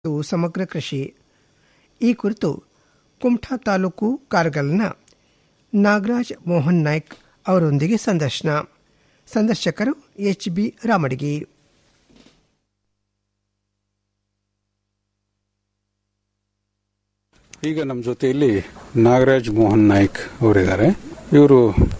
ಇದು ಸಮಗ್ರ ಕೃಷಿ ಈ ಕುರಿತು ಕುಮಠಾ ತಾಲೂಕು ಕಾರ್ಗಲ್ನ ನಾಗರಾಜ್ ಮೋಹನ್ ನಾಯ್ಕ್ ಅವರೊಂದಿಗೆ ಸಂದರ್ಶನ ಸಂದರ್ಶಕರು ಎಚ್ ಬಿ ರಾಮಡಿಗಿ ಈಗ ನಮ್ಮ ಜೊತೆಯಲ್ಲಿ ನಾಗರಾಜ್ ಮೋಹನ್ ನಾಯ್ಕ್ ಅವರಿದ್ದಾರೆ ಇವರು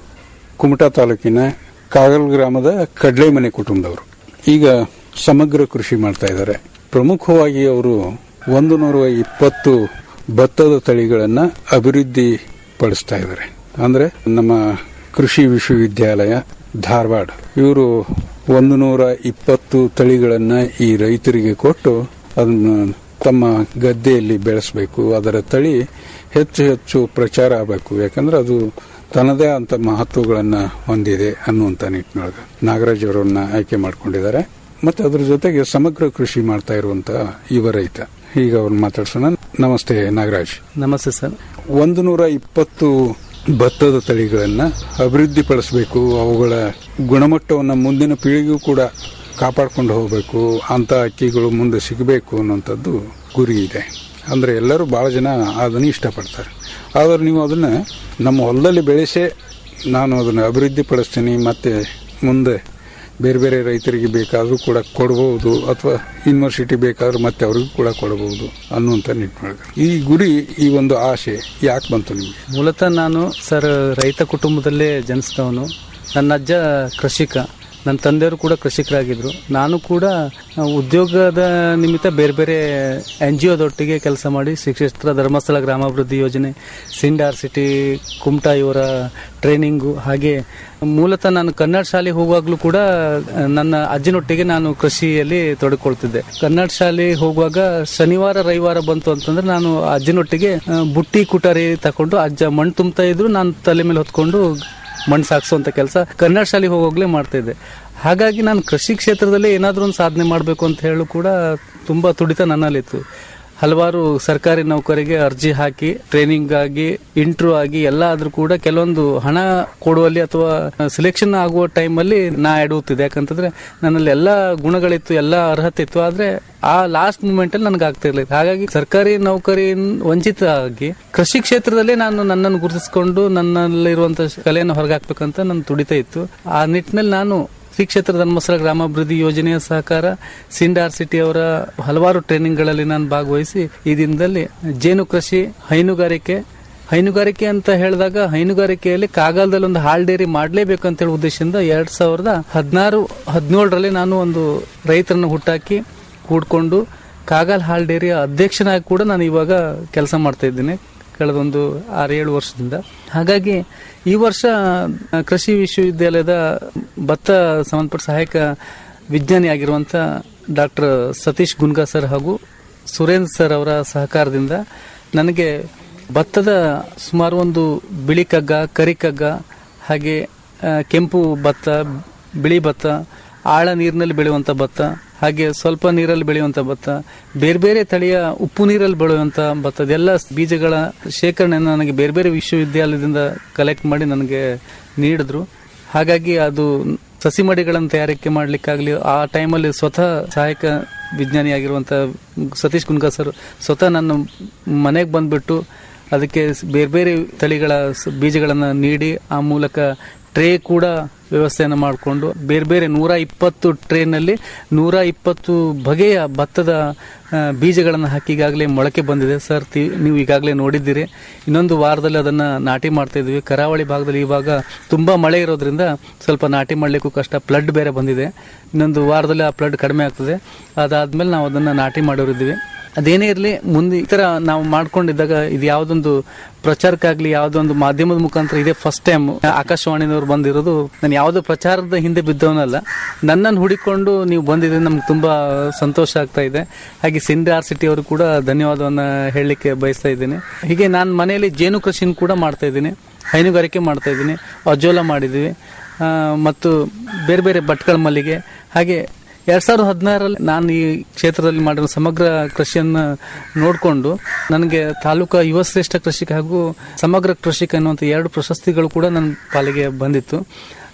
ಕುಮಟಾ ತಾಲೂಕಿನ ಕಾಗಲ್ ಗ್ರಾಮದ ಕಡ್ಲೆಮನೆ ಕುಟುಂಬದವರು ಈಗ ಸಮಗ್ರ ಕೃಷಿ ಮಾಡ್ತಾ ಇದ್ದಾರೆ ಪ್ರಮುಖವಾಗಿ ಅವರು ಒಂದು ನೂರ ಇಪ್ಪತ್ತು ಭತ್ತದ ತಳಿಗಳನ್ನ ಅಭಿವೃದ್ಧಿ ಪಡಿಸ್ತಾ ಇದ್ದಾರೆ ಅಂದ್ರೆ ನಮ್ಮ ಕೃಷಿ ವಿಶ್ವವಿದ್ಯಾಲಯ ಧಾರವಾಡ ಇವರು ಒಂದು ನೂರ ಇಪ್ಪತ್ತು ತಳಿಗಳನ್ನ ಈ ರೈತರಿಗೆ ಕೊಟ್ಟು ಅದನ್ನು ತಮ್ಮ ಗದ್ದೆಯಲ್ಲಿ ಬೆಳೆಸಬೇಕು ಅದರ ತಳಿ ಹೆಚ್ಚು ಹೆಚ್ಚು ಪ್ರಚಾರ ಆಗಬೇಕು ಯಾಕಂದ್ರೆ ಅದು ತನ್ನದೇ ಅಂತ ಮಹತ್ವಗಳನ್ನ ಹೊಂದಿದೆ ಅನ್ನುವಂತ ನಿಟ್ಟಿನೊಳಗೆ ನಾಗರಾಜ್ ಅವರನ್ನ ಆಯ್ಕೆ ಮಾಡ್ಕೊಂಡಿದ್ದಾರೆ ಮತ್ತೆ ಅದ್ರ ಜೊತೆಗೆ ಸಮಗ್ರ ಕೃಷಿ ಮಾಡ್ತಾ ಇರುವಂತ ಯುವ ರೈತ ಈಗ ಅವ್ರನ್ನ ಮಾತಾಡ್ಸೋಣ ನಮಸ್ತೆ ನಾಗರಾಜ್ ನಮಸ್ತೆ ಸರ್ ಒಂದು ನೂರ ಇಪ್ಪತ್ತು ಭತ್ತದ ತಳಿಗಳನ್ನ ಅಭಿವೃದ್ಧಿ ಪಡಿಸಬೇಕು ಅವುಗಳ ಗುಣಮಟ್ಟವನ್ನು ಮುಂದಿನ ಪೀಳಿಗೆಗೂ ಕೂಡ ಕಾಪಾಡ್ಕೊಂಡು ಹೋಗಬೇಕು ಅಂತ ಅಕ್ಕಿಗಳು ಮುಂದೆ ಸಿಗಬೇಕು ಅನ್ನುವಂಥದ್ದು ಗುರಿ ಇದೆ ಅಂದ್ರೆ ಎಲ್ಲರೂ ಬಹಳ ಜನ ಅದನ್ನು ಇಷ್ಟಪಡ್ತಾರೆ ಆದ್ರೆ ನೀವು ಅದನ್ನ ನಮ್ಮ ಹೊಲದಲ್ಲಿ ಬೆಳೆಸೇ ನಾನು ಅದನ್ನು ಅಭಿವೃದ್ಧಿ ಪಡಿಸ್ತೀನಿ ಮತ್ತೆ ಮುಂದೆ ಬೇರೆ ಬೇರೆ ರೈತರಿಗೆ ಬೇಕಾದರೂ ಕೂಡ ಕೊಡಬಹುದು ಅಥವಾ ಯೂನಿವರ್ಸಿಟಿ ಬೇಕಾದ್ರೂ ಮತ್ತೆ ಅವ್ರಿಗೂ ಕೂಡ ಕೊಡಬಹುದು ಅನ್ನುವಂಥ ನಿಟ್ಟಿನೊಳಗೆ ಈ ಗುರಿ ಈ ಒಂದು ಆಸೆ ಯಾಕೆ ಬಂತು ನಿಮಗೆ ಮೂಲತಃ ನಾನು ಸರ್ ರೈತ ಕುಟುಂಬದಲ್ಲೇ ಜನಿಸಿದವನು ನನ್ನ ಅಜ್ಜ ಕೃಷಿಕ ನನ್ನ ತಂದೆಯವರು ಕೂಡ ಕೃಷಿಕರಾಗಿದ್ದರು ನಾನು ಕೂಡ ಆ, ಉದ್ಯೋಗದ ನಿಮಿತ್ತ ಬೇರೆ ಬೇರೆ ಎನ್ ಜಿ ಒದೊಟ್ಟಿಗೆ ಕೆಲಸ ಮಾಡಿ ಶ್ರೀ ಕ್ಷೇತ್ರ ಧರ್ಮಸ್ಥಳ ಗ್ರಾಮಾಭಿವೃದ್ಧಿ ಯೋಜನೆ ಸಿಂಡಾರ್ ಸಿಟಿ ಕುಮಟಾ ಇವರ ಟ್ರೈನಿಂಗು ಹಾಗೆ ಮೂಲತಃ ನಾನು ಕನ್ನಡ ಶಾಲೆ ಹೋಗುವಾಗಲೂ ಕೂಡ ಆ, ನನ್ನ ಅಜ್ಜನೊಟ್ಟಿಗೆ ನಾನು ಕೃಷಿಯಲ್ಲಿ ತೊಡಕೊಳ್ತಿದ್ದೆ ಕನ್ನಡ ಶಾಲೆ ಹೋಗುವಾಗ ಶನಿವಾರ ರವಿವಾರ ಬಂತು ಅಂತಂದ್ರೆ ನಾನು ಅಜ್ಜನೊಟ್ಟಿಗೆ ಆ, ಬುಟ್ಟಿ ಕುಟಾರಿ ತಕೊಂಡು ಅಜ್ಜ ಮಣ್ಣು ತುಂಬ್ತಾ ಇದ್ರು ನಾನು ತಲೆ ಮೇಲೆ ಹೊತ್ಕೊಂಡು ಮಣ್ಣು ಸಾಗಿಸುವಂತ ಕೆಲಸ ಕನ್ನಡ ಶಾಲೆಗೆ ಹೋಗೋಗ್ಲೇ ಮಾಡ್ತಾ ಇದ್ದೆ ಹಾಗಾಗಿ ನಾನು ಕೃಷಿ ಕ್ಷೇತ್ರದಲ್ಲಿ ಏನಾದರೂ ಒಂದು ಸಾಧನೆ ಮಾಡಬೇಕು ಅಂತ ಹೇಳು ಕೂಡ ತುಂಬಾ ತುಡಿತ ನನ್ನಲ್ಲಿತ್ತು ಹಲವಾರು ಸರ್ಕಾರಿ ನೌಕರಿಗೆ ಅರ್ಜಿ ಹಾಕಿ ಟ್ರೈನಿಂಗ್ ಆಗಿ ಇಂಟ್ರ್ಯೂ ಆಗಿ ಎಲ್ಲ ಆದ್ರೂ ಕೂಡ ಕೆಲವೊಂದು ಹಣ ಕೊಡುವಲ್ಲಿ ಅಥವಾ ಸೆಲೆಕ್ಷನ್ ಆಗುವ ಟೈಮಲ್ಲಿ ನಾ ಎಡುತ್ತಿದ್ದೆ ಯಾಕಂತಂದ್ರೆ ನನ್ನಲ್ಲಿ ಎಲ್ಲ ಗುಣಗಳಿತ್ತು ಎಲ್ಲ ಅರ್ಹತೆ ಇತ್ತು ಆದ್ರೆ ಆ ಲಾಸ್ಟ್ ಮೂಮೆಂಟ್ ಅಲ್ಲಿ ನನಗೆ ಆಗ್ತಿರ್ಲಿಲ್ಲ ಹಾಗಾಗಿ ಸರ್ಕಾರಿ ನೌಕರಿ ವಂಚಿತ ಆಗಿ ಕೃಷಿ ಕ್ಷೇತ್ರದಲ್ಲೇ ನಾನು ನನ್ನನ್ನು ಗುರುತಿಸಿಕೊಂಡು ನನ್ನಲ್ಲಿರುವಂತಹ ಕಲೆಯನ್ನು ಹೊರಗಾಕ್ಬೇಕಂತ ನನ್ನ ತುಡಿತ ಇತ್ತು ಆ ನಿಟ್ಟಿನಲ್ಲಿ ನಾನು ಶ್ರೀ ಕ್ಷೇತ್ರ ಧರ್ಮಸ್ಥಳ ಗ್ರಾಮಾಭಿವೃದ್ಧಿ ಯೋಜನೆಯ ಸಹಕಾರ ಸಿಂಡಾರ್ ಸಿಟಿ ಅವರ ಹಲವಾರು ಟ್ರೈನಿಂಗ್ಗಳಲ್ಲಿ ನಾನು ಭಾಗವಹಿಸಿ ಈ ದಿನದಲ್ಲಿ ಜೇನು ಕೃಷಿ ಹೈನುಗಾರಿಕೆ ಹೈನುಗಾರಿಕೆ ಅಂತ ಹೇಳಿದಾಗ ಹೈನುಗಾರಿಕೆಯಲ್ಲಿ ಕಾಗಲ್ದಲ್ಲಿ ಒಂದು ಹಾಲ್ ಡೇರಿ ಮಾಡಲೇಬೇಕು ಅಂತ ಹೇಳಿ ಉದ್ದೇಶದಿಂದ ಎರಡ್ ಸಾವಿರದ ಹದಿನಾರು ಹದಿನೇಳರಲ್ಲಿ ನಾನು ಒಂದು ರೈತರನ್ನು ಹುಟ್ಟಾಕಿ ಕೂಡ್ಕೊಂಡು ಕಾಗಲ್ ಹಾಲ್ ಡೇರಿಯ ಅಧ್ಯಕ್ಷನಾಗಿ ಕೂಡ ನಾನು ಇವಾಗ ಕೆಲಸ ಮಾಡ್ತಾ ಇದ್ದೀನಿ ಕಳೆದ ಒಂದು ಆರೇಳು ವರ್ಷದಿಂದ ಹಾಗಾಗಿ ಈ ವರ್ಷ ಆ, ಕೃಷಿ ವಿಶ್ವವಿದ್ಯಾಲಯದ ಭತ್ತ ಸಂಬಂಧಪಟ್ಟ ಸಹಾಯಕ ವಿಜ್ಞಾನಿ ಆಗಿರುವಂತ ಡಾಕ್ಟರ್ ಸತೀಶ್ ಗುನ್ಗಾ ಸರ್ ಹಾಗೂ ಸುರೇಂದ್ರ ಸರ್ ಅವರ ಸಹಕಾರದಿಂದ ನನಗೆ ಭತ್ತದ ಸುಮಾರು ಒಂದು ಬಿಳಿ ಕಗ್ಗ ಕರಿ ಕಗ್ಗ ಹಾಗೆ ಆ, ಕೆಂಪು ಭತ್ತ ಬಿಳಿ ಭತ್ತ ಆಳ ನೀರಿನಲ್ಲಿ ಬೆಳೆಯುವಂಥ ಭತ್ತ ಹಾಗೆ ಸ್ವಲ್ಪ ನೀರಲ್ಲಿ ಬೆಳೆಯುವಂಥ ಭತ್ತ ಬೇರೆ ಬೇರೆ ತಳಿಯ ಉಪ್ಪು ನೀರಲ್ಲಿ ಬೆಳೆಯುವಂಥ ಭತ್ತ ಇದೆಲ್ಲ ಬೀಜಗಳ ಶೇಖರಣೆಯನ್ನು ನನಗೆ ಬೇರೆ ಬೇರೆ ವಿಶ್ವವಿದ್ಯಾಲಯದಿಂದ ಕಲೆಕ್ಟ್ ಮಾಡಿ ನನಗೆ ನೀಡಿದ್ರು ಹಾಗಾಗಿ ಅದು ಸಸಿ ಮಡಿಗಳನ್ನು ತಯಾರಿಕೆ ಮಾಡಲಿಕ್ಕಾಗಲಿ ಆ ಟೈಮಲ್ಲಿ ಸ್ವತಃ ಸಹಾಯಕ ವಿಜ್ಞಾನಿಯಾಗಿರುವಂಥ ಸತೀಶ್ ಕುನ್ಗಾ ಸರ್ ಸ್ವತಃ ನನ್ನ ಮನೆಗೆ ಬಂದ್ಬಿಟ್ಟು ಅದಕ್ಕೆ ಬೇರೆ ಬೇರೆ ತಳಿಗಳ ಸ- ಬೀಜಗಳನ್ನು ನೀಡಿ ಆ ಮೂಲಕ ಟ್ರೇ ಕೂಡ ವ್ಯವಸ್ಥೆಯನ್ನು ಮಾಡಿಕೊಂಡು ಬೇರೆ ಬೇರೆ ನೂರ ಇಪ್ಪತ್ತು ಟ್ರೇನಲ್ಲಿ ನೂರ ಇಪ್ಪತ್ತು ಬಗೆಯ ಭತ್ತದ ಆ, ಬೀಜಗಳನ್ನು ಹಾಕಿ ಈಗಾಗಲೇ ಮೊಳಕೆ ಬಂದಿದೆ ಸರ್ ತಿ- ನೀವು ಈಗಾಗಲೇ ನೋಡಿದ್ದೀರಿ ಇನ್ನೊಂದು ವಾರದಲ್ಲಿ ಅದನ್ನು ನಾಟಿ ಮಾಡ್ತಾ ಇದ್ವಿ ಕರಾವಳಿ ಭಾಗದಲ್ಲಿ ಇವಾಗ ತುಂಬ ಮಳೆ ಇರೋದ್ರಿಂದ ಸ್ವಲ್ಪ ನಾಟಿ ಮಾಡಲಿಕ್ಕೂ ಕಷ್ಟ ಫ್ಲಡ್ ಬೇರೆ ಬಂದಿದೆ ಇನ್ನೊಂದು ವಾರದಲ್ಲಿ ಆ ಫ್ಲಡ್ ಕಡಿಮೆ ಆಗ್ತದೆ ಅದಾದ್ಮೇಲೆ ನಾವು ಅದನ್ನು ನಾಟಿ ಮಾಡೋರಿದ್ದೀವಿ ಅದೇನೇ ಇರಲಿ ಮುಂದೆ ಈ ಥರ ನಾವು ಮಾಡ್ಕೊಂಡಿದ್ದಾಗ ಇದು ಯಾವುದೊಂದು ಪ್ರಚಾರಕ್ಕಾಗಲಿ ಯಾವುದೊಂದು ಮಾಧ್ಯಮದ ಮುಖಾಂತರ ಇದೇ ಫಸ್ಟ್ ಟೈಮ್ ಆಕಾಶವಾಣಿನವ್ರು ಬಂದಿರೋದು ನಾನು ಯಾವುದೋ ಪ್ರಚಾರದ ಹಿಂದೆ ಬಿದ್ದವನಲ್ಲ ನನ್ನನ್ನು ಹುಡಿಕೊಂಡು ನೀವು ಬಂದಿದ್ರೆ ನಮ್ಗೆ ತುಂಬಾ ಸಂತೋಷ ಆಗ್ತಾ ಇದೆ ಹಾಗೆ ಸಿಂಧೆ ಆರ್ ಸಿಟಿ ಅವರು ಕೂಡ ಧನ್ಯವಾದವನ್ನ ಹೇಳಲಿಕ್ಕೆ ಬಯಸ್ತಾ ಇದ್ದೀನಿ ಹೀಗೆ ನಾನು ಮನೆಯಲ್ಲಿ ಜೇನು ಕೃಷಿನ ಕೂಡ ಮಾಡ್ತಾ ಇದ್ದೀನಿ ಹೈನುಗಾರಿಕೆ ಮಾಡ್ತಾ ಇದ್ದೀನಿ ಅಜೋಲ ಮಾಡಿದ್ದೀವಿ ಆ, ಮತ್ತು ಬೇರೆ ಬೇರೆ ಭಟ್ಕಳ ಮಲ್ಲಿಗೆ ಹಾಗೆ ಎರಡ್ ಸಾವಿರದ ಹದಿನಾರರಲ್ಲಿ ನಾನು ಈ ಕ್ಷೇತ್ರದಲ್ಲಿ ಮಾಡಿರೋ ಸಮಗ್ರ ಕೃಷಿಯನ್ನ ನೋಡಿಕೊಂಡು ನನಗೆ ತಾಲೂಕಾ ಯುವ ಶ್ರೇಷ್ಠ ಕೃಷಿಕ ಹಾಗೂ ಸಮಗ್ರ ಕೃಷಿಕ ಅನ್ನುವಂಥ ಎರಡು ಪ್ರಶಸ್ತಿಗಳು ಕೂಡ ನನ್ನ ಪಾಲಿಗೆ ಬಂದಿತ್ತು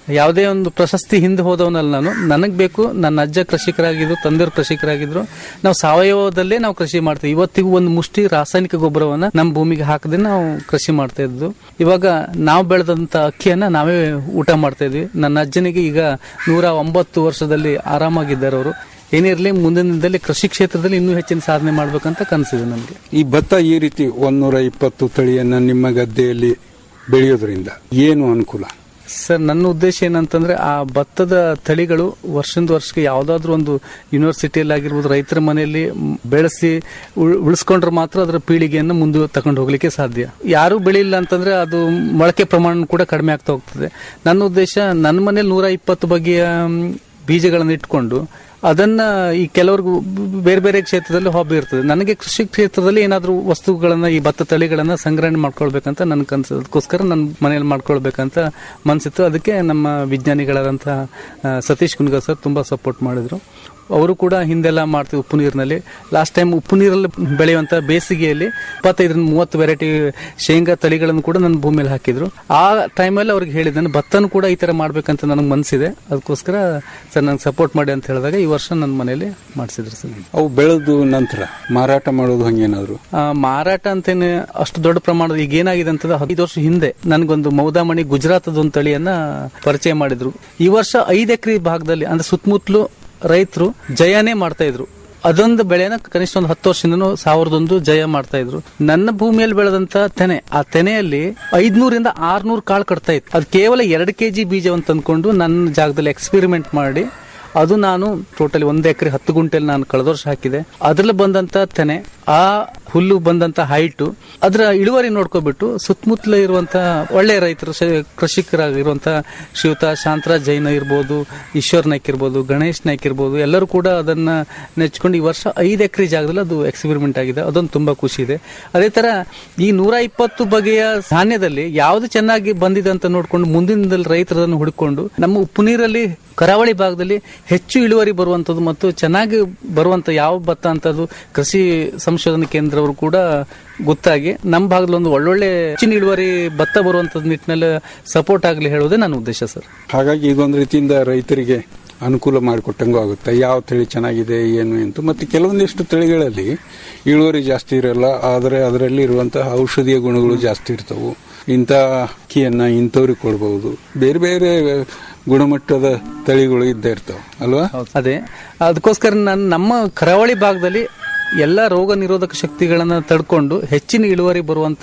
ಯಾವುದೇ ಒಂದು ಪ್ರಶಸ್ತಿ ಹಿಂದೆ ಹೋದವನಲ್ಲ ನಾನು ನನಗ್ ಬೇಕು ನನ್ನ ಅಜ್ಜ ಕೃಷಿಕರಾಗಿದ್ರು ತಂದೆಯವರು ಕೃಷಿಕರಾಗಿದ್ರು ನಾವು ಸಾವಯವದಲ್ಲೇ ನಾವು ಕೃಷಿ ಮಾಡ್ತೀವಿ ಇವತ್ತಿಗೂ ಒಂದು ಮುಷ್ಟಿ ರಾಸಾಯನಿಕ ಗೊಬ್ಬರವನ್ನ ನಮ್ಮ ಭೂಮಿಗೆ ಹಾಕದೆ ನಾವು ಕೃಷಿ ಮಾಡ್ತಾ ಇದ್ದು ಇವಾಗ ನಾವು ಬೆಳೆದಂತ ಅಕ್ಕಿಯನ್ನ ನಾವೇ ಊಟ ಮಾಡ್ತಾ ಇದ್ವಿ ನನ್ನ ಅಜ್ಜನಿಗೆ ಈಗ ನೂರ ಒಂಬತ್ತು ವರ್ಷದಲ್ಲಿ ಆರಾಮಾಗಿದ್ದಾರೆ ಅವರು ಏನಿರಲಿ ಮುಂದಿನ ದಿನದಲ್ಲಿ ಕೃಷಿ ಕ್ಷೇತ್ರದಲ್ಲಿ ಇನ್ನೂ ಹೆಚ್ಚಿನ ಸಾಧನೆ ಮಾಡ್ಬೇಕಂತ ಕನಸಿದೆ ನನಗೆ ಈ ಭತ್ತ ಈ ರೀತಿ ಒಂದೂರ ಇಪ್ಪತ್ತು ತಳಿಯನ್ನ ನಿಮ್ಮ ಗದ್ದೆಯಲ್ಲಿ ಬೆಳೆಯೋದ್ರಿಂದ ಏನು ಅನುಕೂಲ ಸರ್ ನನ್ನ ಉದ್ದೇಶ ಏನಂತಂದ್ರೆ ಆ ಭತ್ತದ ತಳಿಗಳು ವರ್ಷದಿಂದ ವರ್ಷಕ್ಕೆ ಯಾವ್ದಾದ್ರು ಒಂದು ಯೂನಿವರ್ಸಿಟಿಯಲ್ಲಿ ಆಗಿರ್ಬೋದು ರೈತರ ಮನೆಯಲ್ಲಿ ಮ್, ಬೆಳೆಸಿ ಉಳ್- ಉಳಿಸ್ಕೊಂಡ್ರೆ ಮಾತ್ರ ಅದರ ಪೀಳಿಗೆಯನ್ನು ಮುಂದೆ ತಕೊಂಡು ಹೋಗ್ಲಿಕ್ಕೆ ಸಾಧ್ಯ ಯಾರು ಬೆಳೆಯಿಲ್ಲ ಅಂತಂದ್ರೆ ಅದು ಮೊಳಕೆ ಪ್ರಮಾಣ ಕೂಡ ಕಡಿಮೆ ಆಗ್ತಾ ಹೋಗ್ತದೆ ನನ್ನ ಉದ್ದೇಶ ನನ್ನ ಮನೇಲಿ ನೂರ ಇಪ್ಪತ್ತು ಬಗೆಯ ಮ್, ಬೀಜಗಳನ್ನು ಇಟ್ಕೊಂಡು ಅದನ್ನ ಈ ಕೆಲವ್ರಿಗೂ ಬೇರೆ ಬೇರೆ ಕ್ಷೇತ್ರದಲ್ಲಿ ಹಾಬಿ ಇರ್ತದೆ ನನಗೆ ಕೃಷಿ ಕ್ಷೇತ್ರದಲ್ಲಿ ಏನಾದರೂ ವಸ್ತುಗಳನ್ನ ಈ ಭತ್ತ ತಳಿಗಳನ್ನ ಸಂಗ್ರಹಣೆ ಮಾಡ್ಕೊಳ್ಬೇಕಂತ ನನ್ ಕನಸು ಅದಕ್ಕೋಸ್ಕರ ನನ್ನ ಮನೆಯಲ್ಲಿ ಮಾಡ್ಕೊಳ್ಬೇಕಂತ ಮನ್ಸಿತ್ತು ಅದಕ್ಕೆ ನಮ್ಮ ವಿಜ್ಞಾನಿಗಳಾದಂಥ ಆ, ಸತೀಶ್ ಕುನ್ಗಾ ಸರ್ ತುಂಬಾ ಸಪೋರ್ಟ್ ಮಾಡಿದ್ರು ಅವರು ಕೂಡ ಹಿಂದೆಲ್ಲ ಮಾಡ್ತಿದ್ರು ಉಪ್ಪು ನೀರಿನಲ್ಲಿ ಲಾಸ್ಟ್ ಟೈಮ್ ಉಪ್ಪು ನೀರಲ್ಲಿ ಬೆಳೆಯುವಂತ ಬೇಸಿಗೆಯಲ್ಲಿ ಇಪ್ಪತ್ತೈದರಿಂದ ಮೂವತ್ತು ವೆರೈಟಿ ಶೇಂಗಾ ತಳಿಗಳನ್ನು ಕೂಡ ನನ್ನ ಭೂಮಿಯಲ್ಲಿ ಹಾಕಿದ್ರು ಆ ಟೈಮಲ್ಲಿ ಅವ್ರಿಗೆ ಹೇಳಿದ್ದೆ ನಾನು ಭತ್ತನೂ ಕೂಡ ಈ ತರ ಮಾಡ್ಬೇಕಂತ ನನಗೆ ಮನಸ್ಸಿದೆ ಅದಕ್ಕೋಸ್ಕರ ಸರ್ ನಂಗೆ ಸಪೋರ್ಟ್ ಮಾಡಿ ಅಂತ ಹೇಳಿದಾಗ ಈ ವರ್ಷ ನನ್ನ ಮನೆಯಲ್ಲಿ ಮಾಡಿಸಿದ್ರು ಸರ್ ಅವು ಬೆಳೆದು ನಂತರ ಮಾರಾಟ ಮಾಡೋದು ಹಂಗೇನಾದ್ರು ಆ, ಮಾರಾಟ ಅಂತೇನೆ ಅಷ್ಟು ದೊಡ್ಡ ಪ್ರಮಾಣದ ಈಗ ಏನಾಗಿದೆ ಅಂತಂದ್ರೆ ಹದಿನೈದು ವರ್ಷ ಹಿಂದೆ ನನಗೊಂದು ಮೌದಾಮಣಿ ಗುಜರಾತದ ಒಂದು ತಳಿಯನ್ನ ಪರಿಚಯ ಮಾಡಿದ್ರು ಈ ವರ್ಷ ಐದು ಎಕರೆ ಭಾಗದಲ್ಲಿ ಅಂದ್ರೆ ಸುತ್ತಮುತ್ತಲು ರೈತರು ಜಯನೇ ಮಾಡ್ತಾ ಇದ್ರು ಅದೊಂದು ಬೆಳೆನ ಕನಿಷ್ಠ ಒಂದು ಹತ್ತು ವರ್ಷದಿಂದನೂ ಸಾವಿರದೊಂದು ಜಯ ಮಾಡ್ತಾ ಇದ್ರು ನನ್ನ ಭೂಮಿಯಲ್ಲಿ ಬೆಳೆದಂತ ತೆನೆ ಆ ತೆನೆಯಲ್ಲಿ ಐದ್ನೂರಿಂದ ಆರ್ನೂರು ಕಾಳು ಕಟ್ತಾ ಇತ್ತು ಅದು ಕೇವಲ ಎರಡು ಕೆಜಿ ಬೀಜವನ್ನು ತಂದ್ಕೊಂಡು ನನ್ನ ಜಾಗದಲ್ಲಿ ಎಕ್ಸ್ಪೆರಿಮೆಂಟ್ ಮಾಡಿ ಅದು ನಾನು ಟೋಟಲಿ ಒಂದು ಎಕರೆ ಹತ್ತು ಗುಂಟೆಯಲ್ಲಿ ನಾನು ಕಳೆದ ವರ್ಷ ಹಾಕಿದೆ ಅದ್ರಲ್ಲಿ ಬಂದಂತ ತೆನೆ ಆ ಹುಲ್ಲು ಬಂದಂತ ಹೈಟು ಅದರ ಇಳುವರಿ ನೋಡ್ಕೊಬಿಟ್ಟು ಸುತ್ತಮುತ್ತಲ ಇರುವಂತ ಒಳ್ಳೆ ರೈತರು ಶ- ಕೃಷಿಕರಾಗಿರುವಂತ ಶ್ರೀಯುತ ಶಾಂತರಾಜ್ ಜೈನ ಇರ್ಬೋದು ಈಶ್ವರ್ ನಾಯ್ಕ್ ಇರ್ಬೋದು ಗಣೇಶ್ ನಾಯ್ಕ್ ಇರ್ಬೋದು ಎಲ್ಲರೂ ಕೂಡ ಅದನ್ನ ನೆಚ್ಕೊಂಡು ಈ ವರ್ಷ ಐದು ಎಕರೆ ಜಾಗದಲ್ಲಿ ಅದು ಎಕ್ಸ್ಪೆರಿಮೆಂಟ್ ಆಗಿದೆ ಅದೊಂದು ತುಂಬಾ ಖುಷಿ ಇದೆ ಅದೇ ತರ ಈ ನೂರ ಇಪ್ಪತ್ತು ಬಗೆಯ ಧಾನ್ಯದಲ್ಲಿ ಯಾವ್ದು ಚೆನ್ನಾಗಿ ಬಂದಿದೆ ಅಂತ ನೋಡ್ಕೊಂಡು ಮುಂದಿನ ದಿನದಲ್ಲಿ ರೈತರು ಅದನ್ನು ಹುಡುಕೊಂಡು ನಮ್ಮ ಉಪ್ಪು ನೀರಲ್ಲಿ ಕರಾವಳಿ ಭಾಗದಲ್ಲಿ ಹೆಚ್ಚು ಇಳುವರಿ ಬರುವಂತದ್ದು ಮತ್ತು ಚೆನ್ನಾಗಿ ಬರುವಂತ ಯಾವ ಭತ್ತ ಅಂತದ್ದು ಕೃಷಿ ಸಂಶೋಧನಾ ಕೇಂದ್ರವರು ಕೂಡ ಗೊತ್ತಾಗಿ ನಮ್ಮ ಭಾಗದಲ್ಲಿ ಒಂದು ಒಳ್ಳೊಳ್ಳೆ ಹೆಚ್ಚಿನ ಇಳುವರಿ ಭತ್ತ ಬರುವಂತದ್ದು ನಿಟ್ಟಿನಲ್ಲಿ ಸಪೋರ್ಟ್ ಆಗಲಿ ಹೇಳೋದೇ ನನ್ನ ಉದ್ದೇಶ ಸರ್ ಹಾಗಾಗಿ ಇದೊಂದು ರೀತಿಯಿಂದ ರೈತರಿಗೆ ಅನುಕೂಲ ಮಾಡಿಕೊಟ್ಟಂಗೂ ಆಗುತ್ತೆ ಯಾವ ತಳಿ ಚೆನ್ನಾಗಿದೆ ಏನು ಅಂತ ಮತ್ತೆ ಕೆಲವೊಂದಿಷ್ಟು ತಳಿಗಳಲ್ಲಿ ಇಳುವರಿ ಜಾಸ್ತಿ ಇರಲ್ಲ ಆದರೆ ಅದರಲ್ಲಿ ಇರುವಂತಹ ಔಷಧೀಯ ಗುಣಗಳು ಜಾಸ್ತಿ ಇರ್ತವು ಇಂಥ ಅಕ್ಕಿಯನ್ನ ಇಂಥವ್ರಿಗೆ ಕೊಡ್ಬಹುದು ಬೇರೆ ಬೇರೆ ಗುಣಮಟ್ಟದ ತಳಿಗಳು ಇದ್ದೇ ಇರ್ತಾವ ಅಲ್ವಾ ಅದೇ ಅದಕ್ಕೋಸ್ಕರ ನಾನು ನಮ್ಮ ಕರಾವಳಿ ಭಾಗದಲ್ಲಿ ಎಲ್ಲ ರೋಗ ನಿರೋಧಕ ಶಕ್ತಿಗಳನ್ನ ತಡ್ಕೊಂಡು ಹೆಚ್ಚಿನ ಇಳುವರಿ ಬರುವಂತ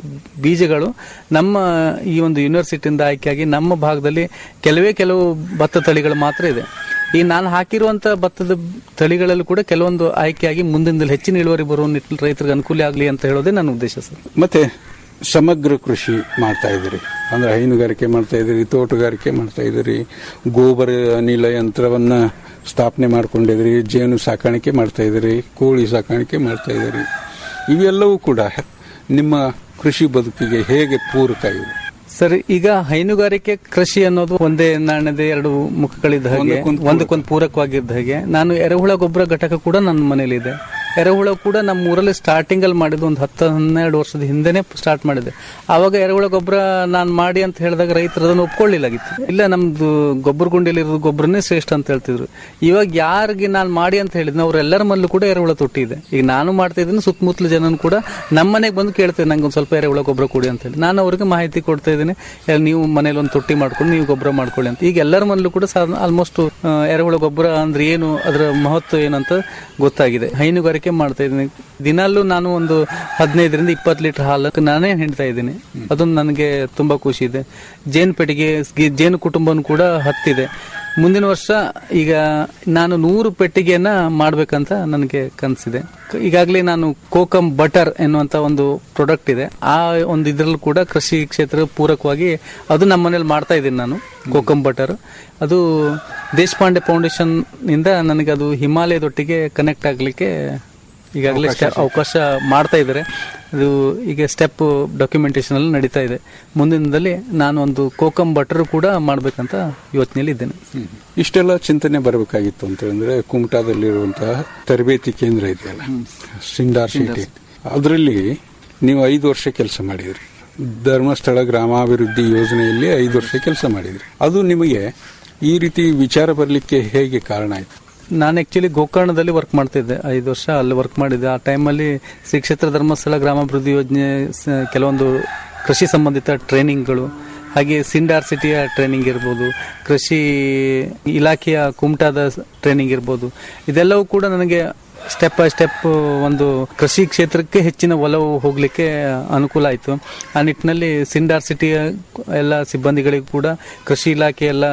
ಬೀಜಗಳು ನಮ್ಮ ಈ ಒಂದು ಯೂನಿವರ್ಸಿಟಿಯಿಂದ ಆಯ್ಕೆಯಾಗಿ ನಮ್ಮ ಭಾಗದಲ್ಲಿ ಕೆಲವೇ ಕೆಲವು ಭತ್ತ ತಳಿಗಳು ಮಾತ್ರ ಇದೆ ಈ ನಾನು ಹಾಕಿರುವಂತ ಭತ್ತದ ತಳಿಗಳಲ್ಲೂ ಕೂಡ ಕೆಲವೊಂದು ಆಯ್ಕೆಯಾಗಿ ಮುಂದಿನ ಹೆಚ್ಚಿನ ಇಳುವರಿ ಬರುವ ನಿಟ್ಟಿನಲ್ಲಿ ರೈತರಿಗೆ ಅನುಕೂಲ ಆಗಲಿ ಅಂತ ಹೇಳೋದೇ ನನ್ನ ಉದ್ದೇಶ ಸರ್ ಮತ್ತೆ ಸಮಗ್ರ ಕೃಷಿ ಮಾಡ್ತಾ ಇದ್ದೀರಿ ಅಂದ್ರೆ ಹೈನುಗಾರಿಕೆ ಮಾಡ್ತಾ ಇದ್ದೀರಿ ತೋಟಗಾರಿಕೆ ಮಾಡ್ತಾ ಇದ್ದೀರಿ ಗೋಬರ ಅನಿಲ ಯಂತ್ರವನ್ನ ಸ್ಥಾಪನೆ ಮಾಡ್ಕೊಂಡಿದ್ದೀರಿ ಜೇನು ಸಾಕಾಣಿಕೆ ಮಾಡ್ತಾ ಇದ್ದೀರಿ ಕೋಳಿ ಸಾಕಾಣಿಕೆ ಮಾಡ್ತಾ ಇದ್ದೀರಿ ಇವೆಲ್ಲವೂ ಕೂಡ ನಿಮ್ಮ ಕೃಷಿ ಬದುಕಿಗೆ ಹೇಗೆ ಪೂರಕ ಇವೆ ಸರ್ ಈಗ ಹೈನುಗಾರಿಕೆ ಕೃಷಿ ಅನ್ನೋದು ಒಂದೇ ನಾಣ್ಯದ ಎರಡು ಮುಖಗಳಿದ್ದ ಹಾಗೆ ಒಂದಕ್ಕೊಂದು ಪೂರಕ. ಒಂದಕ್ಕೊಂದು ಪೂರಕವಾಗಿದ್ದ ಹಾಗೆ ನಾನು ಎರೆಹುಳ ಗೊಬ್ಬರ ಘಟಕ ಕೂಡ ನನ್ನ ಮನೇಲಿ ಇದೆ ಎರೆಹುಳ ಕೂಡ ನಮ್ಮ ಊರಲ್ಲಿ ಸ್ಟಾರ್ಟಿಂಗ್ ಅಲ್ಲಿ ಮಾಡಿದ್ದು ಒಂದು ಹತ್ತು ಹನ್ನೆರಡು ವರ್ಷದ ಹಿಂದೆನೆ ಸ್ಟಾರ್ಟ್ ಮಾಡಿದೆ ಆವಾಗ ಎರೆಹುಳ ಗೊಬ್ಬರ ನಾನು ಮಾಡಿ ಅಂತ ಹೇಳಿದಾಗ ರೈತರು ಅದನ್ನು ಒಪ್ಕೊಳ್ಳಿಲ್ಲಾಗಿತ್ತು ಇಲ್ಲ ನಮ್ದು ಗೊಬ್ಬರ ಗುಂಡಿಯಲ್ಲಿ ಇರೋದು ಗೊಬ್ಬರನೇ ಶ್ರೇಷ್ಠ ಅಂತ ಹೇಳ್ತಿದ್ರು ಇವಾಗ ಯಾರಿಗೆ ನಾನು ಮಾಡಿ ಅಂತ ಹೇಳಿದ್ನ ಅವ್ರೆಲ್ಲರ ಮಲ್ಲೂ ಕೂಡ ಎರೆಹುಳ ತೊಟ್ಟಿ ಇದೆ ಈಗ ನಾನು ಮಾಡ್ತಾ ಇದ್ದೀನಿ ಸುತ್ತಮುತ್ತಲ ಜನನು ಕೂಡ ನಮ್ಮ ಮನೆಗೆ ಬಂದು ಕೇಳ್ತೇವೆ ನಂಗೆ ಒಂದು ಸ್ವಲ್ಪ ಎರೆಹುಳ ಗೊಬ್ಬರ ಕೊಡಿ ಅಂತ ಹೇಳಿ ನಾನು ಅವ್ರಿಗೆ ಮಾಹಿತಿ ಕೊಡ್ತಾ ಇದ್ದೀನಿ ಎಲ್ಲ ನೀವು ಮನೇಲಿ ಒಂದು ತೊಟ್ಟಿ ಮಾಡ್ಕೊಂಡು ನೀವು ಗೊಬ್ಬರ ಮಾಡ್ಕೊಳ್ಳಿ ಅಂತ ಈಗ ಎಲ್ಲರ ಮನೇಲೂ ಕೂಡ ಆಲ್ಮೋಸ್ಟ್ ಎರೆಹುಳ ಗೊಬ್ಬರ ಅಂದ್ರೆ ಏನು ಅದರ ಮಹತ್ವ ಏನಂತ ಗೊತ್ತಾಗಿದೆ ಹೈನುಗಾರಿಕೆ ಮಾಡ್ತಾ ಇದ್ದೀನಿ ದಿನಲ್ಲೂ ನಾನು ಒಂದು ಹದಿನೈದರಿಂದ ಇಪ್ಪತ್ತು ಲೀಟರ್ ಹಾಲು ನಾನೇ ಹಿಂಡ್ತಾ ಇದ್ದೀನಿ ಅದೊಂದು ನನಗೆ ತುಂಬಾ ಖುಷಿ ಇದೆ ಜೇನು ಪೆಟ್ಟಿಗೆ ಗಿ- ಜೇನು ಕುಟುಂಬನೂ ಕೂಡ ಹತ್ತಿದೆ ಮುಂದಿನ ವರ್ಷ ಈಗ ನಾನು ನೂರು ಪೆಟ್ಟಿಗೆಯನ್ನ ಮಾಡ್ಬೇಕಂತ ನನಗೆ ಕನಸಿದೆ ಈಗಾಗಲೇ ನಾನು ಕೋಕಮ್ ಬಟರ್ ಎನ್ನುವಂತ ಒಂದು ಪ್ರಾಡಕ್ಟ್ ಇದೆ ಆ ಒಂದು ಇದ್ರಲ್ಲೂ ಕೂಡ ಕೃಷಿ ಕ್ಷೇತ್ರ ಪೂರಕವಾಗಿ ಅದು ನಮ್ಮ ಮನೇಲಿ ಮಾಡ್ತಾ ಇದ್ದೀನಿ ನಾನು ಕೋಕಮ್ ಬಟರ್ ಅದು ದೇಶಪಾಂಡೆ ಫೌಂಡೇಶನ್ ಇಂದ ನನಗೆ ಅದು ಹಿಮಾಲಯದೊಟ್ಟಿಗೆ ಕನೆಕ್ಟ್ ಆಗ್ಲಿಕ್ಕೆ ಈಗಾಗಲೇ ಅವಕಾಶ ಮಾಡ್ತಾ ಇದ್ದಾರೆ ಅದು ಈಗ ಸ್ಟೆಪ್ ಡಾಕ್ಯುಮೆಂಟೇಶನ್ ಅಲ್ಲಿ ನಡೀತಾ ಇದೆ ಮುಂದಿನದಲ್ಲಿ ನಾನು ಒಂದು ಕೋಕಮ್ ಬಟರ್ ಕೂಡ ಮಾಡ್ಬೇಕಂತ ಯೋಚನೆಯಲ್ಲಿ ಇದ್ದೇನೆ ಇಷ್ಟೆಲ್ಲ ಚಿಂತನೆ ಬರಬೇಕಾಗಿತ್ತು ಅಂತ ಹೇಳಿದ್ರೆ ಕುಮಟಾದಲ್ಲಿರುವಂತಹ ತರಬೇತಿ ಕೇಂದ್ರ ಇದೆಯಲ್ಲ ಸಿಂಡಾರ್ ಸಿಟಿ ಅದರಲ್ಲಿ ನೀವು ಐದು ವರ್ಷ ಕೆಲಸ ಮಾಡಿದ್ರಿ ಧರ್ಮಸ್ಥಳ ಗ್ರಾಮಾಭಿವೃದ್ಧಿ ಯೋಜನೆಯಲ್ಲಿ ಐದು ವರ್ಷ ಕೆಲಸ ಮಾಡಿದ್ರಿ ಅದು ನಿಮಗೆ ಈ ರೀತಿ ವಿಚಾರ ಬರಲಿಕ್ಕೆ ಹೇಗೆ ಕಾರಣ ಆಯ್ತು ನಾನು ಆಕ್ಚುಲಿ ಗೋಕರ್ಣದಲ್ಲಿ ವರ್ಕ್ ಮಾಡ್ತಿದ್ದೆ ಐದು ವರ್ಷ ಅಲ್ಲಿ ವರ್ಕ್ ಮಾಡಿದ್ದೆ ಆ ಟೈಮಲ್ಲಿ ಶ್ರೀ ಕ್ಷೇತ್ರ ಧರ್ಮಸ್ಥಳ ಗ್ರಾಮಾಭಿವೃದ್ಧಿ ಯೋಜನೆ ಸ- ಕೆಲವೊಂದು ಕೃಷಿ ಸಂಬಂಧಿತ ಟ್ರೈನಿಂಗ್ಗಳು ಹಾಗೆ ಸಿಂಡಾರ್ ಸಿಟಿಯ ಟ್ರೈನಿಂಗ್ ಇರ್ಬೋದು ಕೃಷಿ ಇಲಾಖೆಯ ಕುಮಟಾದ ಟ್ರೈನಿಂಗ್ ಇರ್ಬೋದು ಇದೆಲ್ಲವೂ ಕೂಡ ನನಗೆ ಸ್ಟೆಪ್ ಬೈ ಸ್ಟೆಪ್ ಒಂದು ಕೃಷಿ ಕ್ಷೇತ್ರಕ್ಕೆ ಹೆಚ್ಚಿನ ಒಲವು ಹೋಗಲಿಕ್ಕೆ ಅನುಕೂಲ ಆಯಿತು ಆ ನಿಟ್ಟಿನಲ್ಲಿ ಸಿಂಡಾರ್ ಸಿಟಿಯ ಎಲ್ಲ ಸಿಬ್ಬಂದಿಗಳಿಗೂ ಕೂಡ ಕೃಷಿ ಇಲಾಖೆ ಎಲ್ಲ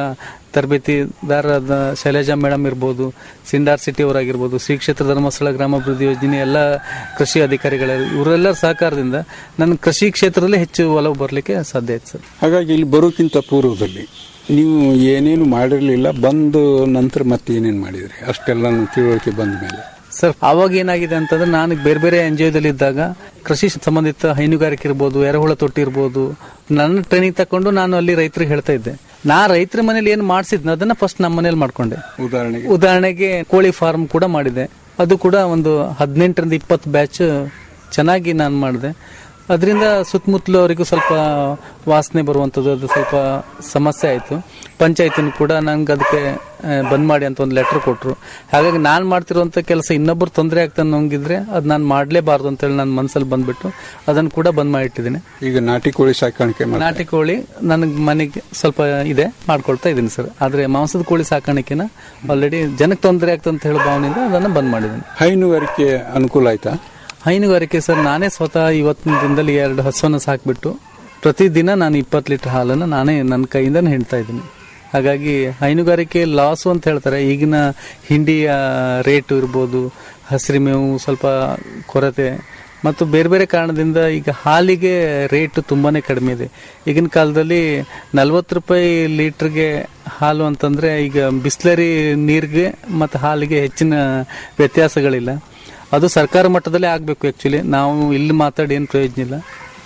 ತರಬೇತಿದಾರರಾದ ಶೈಲಜಾ ಮೇಡಮ್ ಇರ್ಬೋದು ಸಿಂಡಾರ್ ಸಿಟಿ ಅವರಾಗಿರ್ಬೋದು ಶ್ರೀ ಕ್ಷೇತ್ರ ಧರ್ಮಸ್ಥಳ ಗ್ರಾಮಾಭಿವೃದ್ಧಿ ಯೋಜನೆ ಎಲ್ಲ ಕೃಷಿ ಅಧಿಕಾರಿಗಳ ಇವರೆಲ್ಲರ ಸಹಕಾರದಿಂದ ನನ್ನ ಕೃಷಿ ಕ್ಷೇತ್ರದಲ್ಲಿ ಹೆಚ್ಚು ಒಲವು ಬರಲಿಕ್ಕೆ ಸಾಧ್ಯ ಆಯ್ತು ಸರ್ ಹಾಗಾಗಿ ಇಲ್ಲಿ ಬರೋಕ್ಕಿಂತ ಪೂರ್ವದಲ್ಲಿ ನೀವು ಏನೇನು ಮಾಡಿರಲಿಲ್ಲ ಬಂದು ನಂತರ ಮತ್ತೆ ಏನೇನು ಮಾಡಿದ್ರಿ ಅಷ್ಟೆಲ್ಲ ತಿಳುವಳಿಕೆ ಬಂದ ಮೇಲೆ ಸರ್ ಅವಾಗ ಏನಾಗಿದೆ ಅಂತಂದ್ರೆ ನಾನು ಬೇರೆ ಬೇರೆ ಎನ್ ಜಿ ಇದ್ದಾಗ ಕೃಷಿ ಸಂಬಂಧಿತ ಹೈನುಗಾರಿಕೆ ಇರ್ಬೋದು ಎರೆಹುಳ ತೊಟ್ಟಿ ಇರ್ಬೋದು ನನ್ನ ಟ್ರೈನಿಂಗ್ ತಕೊಂಡು ನಾನು ಅಲ್ಲಿ ರೈತರಿಗೆ ಹೇಳ್ತಾ ಇದ್ದೆ ನಾ ರೈತರ ಮನೇಲಿ ಏನು ಮಾಡಿಸಿದ್ನ ಅದನ್ನ ಫಸ್ಟ್ ನಮ್ಮ ಮನೇಲಿ ಮಾಡ್ಕೊಂಡೆ ಉದಾಹರಣೆಗೆ ಉದಾಹರಣೆಗೆ ಕೋಳಿ ಫಾರ್ಮ್ ಕೂಡ ಮಾಡಿದೆ ಅದು ಕೂಡ ಒಂದು ಹದಿನೆಂಟರಿಂದ ಇಪ್ಪತ್ತು ಬ್ಯಾಚ್ ಚೆನ್ನಾಗಿ ನಾನು ಮಾಡಿದೆ ಅದರಿಂದ ಸುತ್ತಮುತ್ತಲು ಅವರಿಗೂ ಸ್ವಲ್ಪ ವಾಸನೆ ಬರುವಂಥದ್ದು ಅದು ಸ್ವಲ್ಪ ಸಮಸ್ಯೆ ಆಯಿತು ಪಂಚಾಯತಿನ ಕೂಡ ನಂಗೆ ಅದಕ್ಕೆ ಆ, ಬಂದ್ ಮಾಡಿ ಅಂತ ಒಂದು ಲೆಟರ್ ಕೊಟ್ಟರು ಹಾಗಾಗಿ ನಾನು ಮಾಡ್ತಿರುವಂಥ ಕೆಲಸ ಇನ್ನೊಬ್ಬರು ತೊಂದರೆ ಆಗ್ತಾನೆ ನಂಗಿದ್ರೆ ಅದು ನಾನು ಮಾಡಲೇಬಾರ್ದು ಅಂತೇಳಿ ನನ್ನ ಮನಸ್ಸಲ್ಲಿ ಬಂದ್ಬಿಟ್ಟು ಅದನ್ನು ಕೂಡ ಬಂದ್ ಮಾಡಿಟ್ಟಿದ್ದೀನಿ ಈಗ ನಾಟಿ ಕೋಳಿ ಸಾಕಾಣಿಕೆ ಮಾಡಿ ನಾಟಿ ಕೋಳಿ ನನಗೆ ಮನೆಗೆ ಸ್ವಲ್ಪ ಇದೆ ಮಾಡ್ಕೊಳ್ತಾ ಇದ್ದೀನಿ ಸರ್ ಆದ್ರೆ ಮಾಂಸದ ಕೋಳಿ ಸಾಕಾಣಿಕೆನ ಆಲ್ರೆಡಿ ಜನಕ್ಕೆ ತೊಂದರೆ ಆಗ್ತದೆ ಅಂತ ಹೇಳೋ ಭಾವನೆಯಿಂದ ಅದನ್ನು ಬಂದ್ ಮಾಡಿದ್ದೀನಿ ಹೈನುಗಾರಿಕೆ ಅನುಕೂಲ ಆಯ್ತಾ ಹೈನುಗಾರಿಕೆ ಸರ್ ನಾನೇ ಸ್ವತಃ ಇವತ್ತಿನ ದಿನದಲ್ಲಿ ಎರಡು ಹಸುವನ್ನು ಸಾಕ್ಬಿಟ್ಟು ಪ್ರತಿದಿನ ನಾನು ಇಪ್ಪತ್ತು ಲೀಟರ್ ಹಾಲನ್ನು ನಾನೇ ನನ್ನ ಕೈಯಿಂದನೇ ಹಿಂಡ್ತಾ ಇದ್ದೀನಿ ಹಾಗಾಗಿ ಹೈನುಗಾರಿಕೆ ಲಾಸು ಅಂತ ಹೇಳ್ತಾರೆ ಈಗಿನ ಹಿಂಡಿಯ ರೇಟು ಇರ್ಬೋದು ಹಸಿರು ಮೇವು ಸ್ವಲ್ಪ ಕೊರತೆ ಮತ್ತು ಬೇರೆ ಬೇರೆ ಕಾರಣದಿಂದ ಈಗ ಹಾಲಿಗೆ ರೇಟ್ ತುಂಬಾನೇ ಕಡಿಮೆ ಇದೆ ಈಗಿನ ಕಾಲದಲ್ಲಿ ನಲ್ವತ್ತು ರೂಪಾಯಿ ಲೀಟ್ರಿಗೆ ಹಾಲು ಅಂತಂದ್ರೆ ಈಗ ಬಿಸ್ಲರಿ ನೀರಿಗೆ ಮತ್ತು ಹಾಲಿಗೆ ಹೆಚ್ಚಿನ ವ್ಯತ್ಯಾಸಗಳಿಲ್ಲ ಅದು ಸರ್ಕಾರ ಮಟ್ಟದಲ್ಲೇ ಆಗಬೇಕು ಆ್ಯಕ್ಚುಲಿ ನಾವು ಇಲ್ಲಿ ಮಾತಾಡಿ ಏನು ಪ್ರಯೋಜನ ಇಲ್ಲ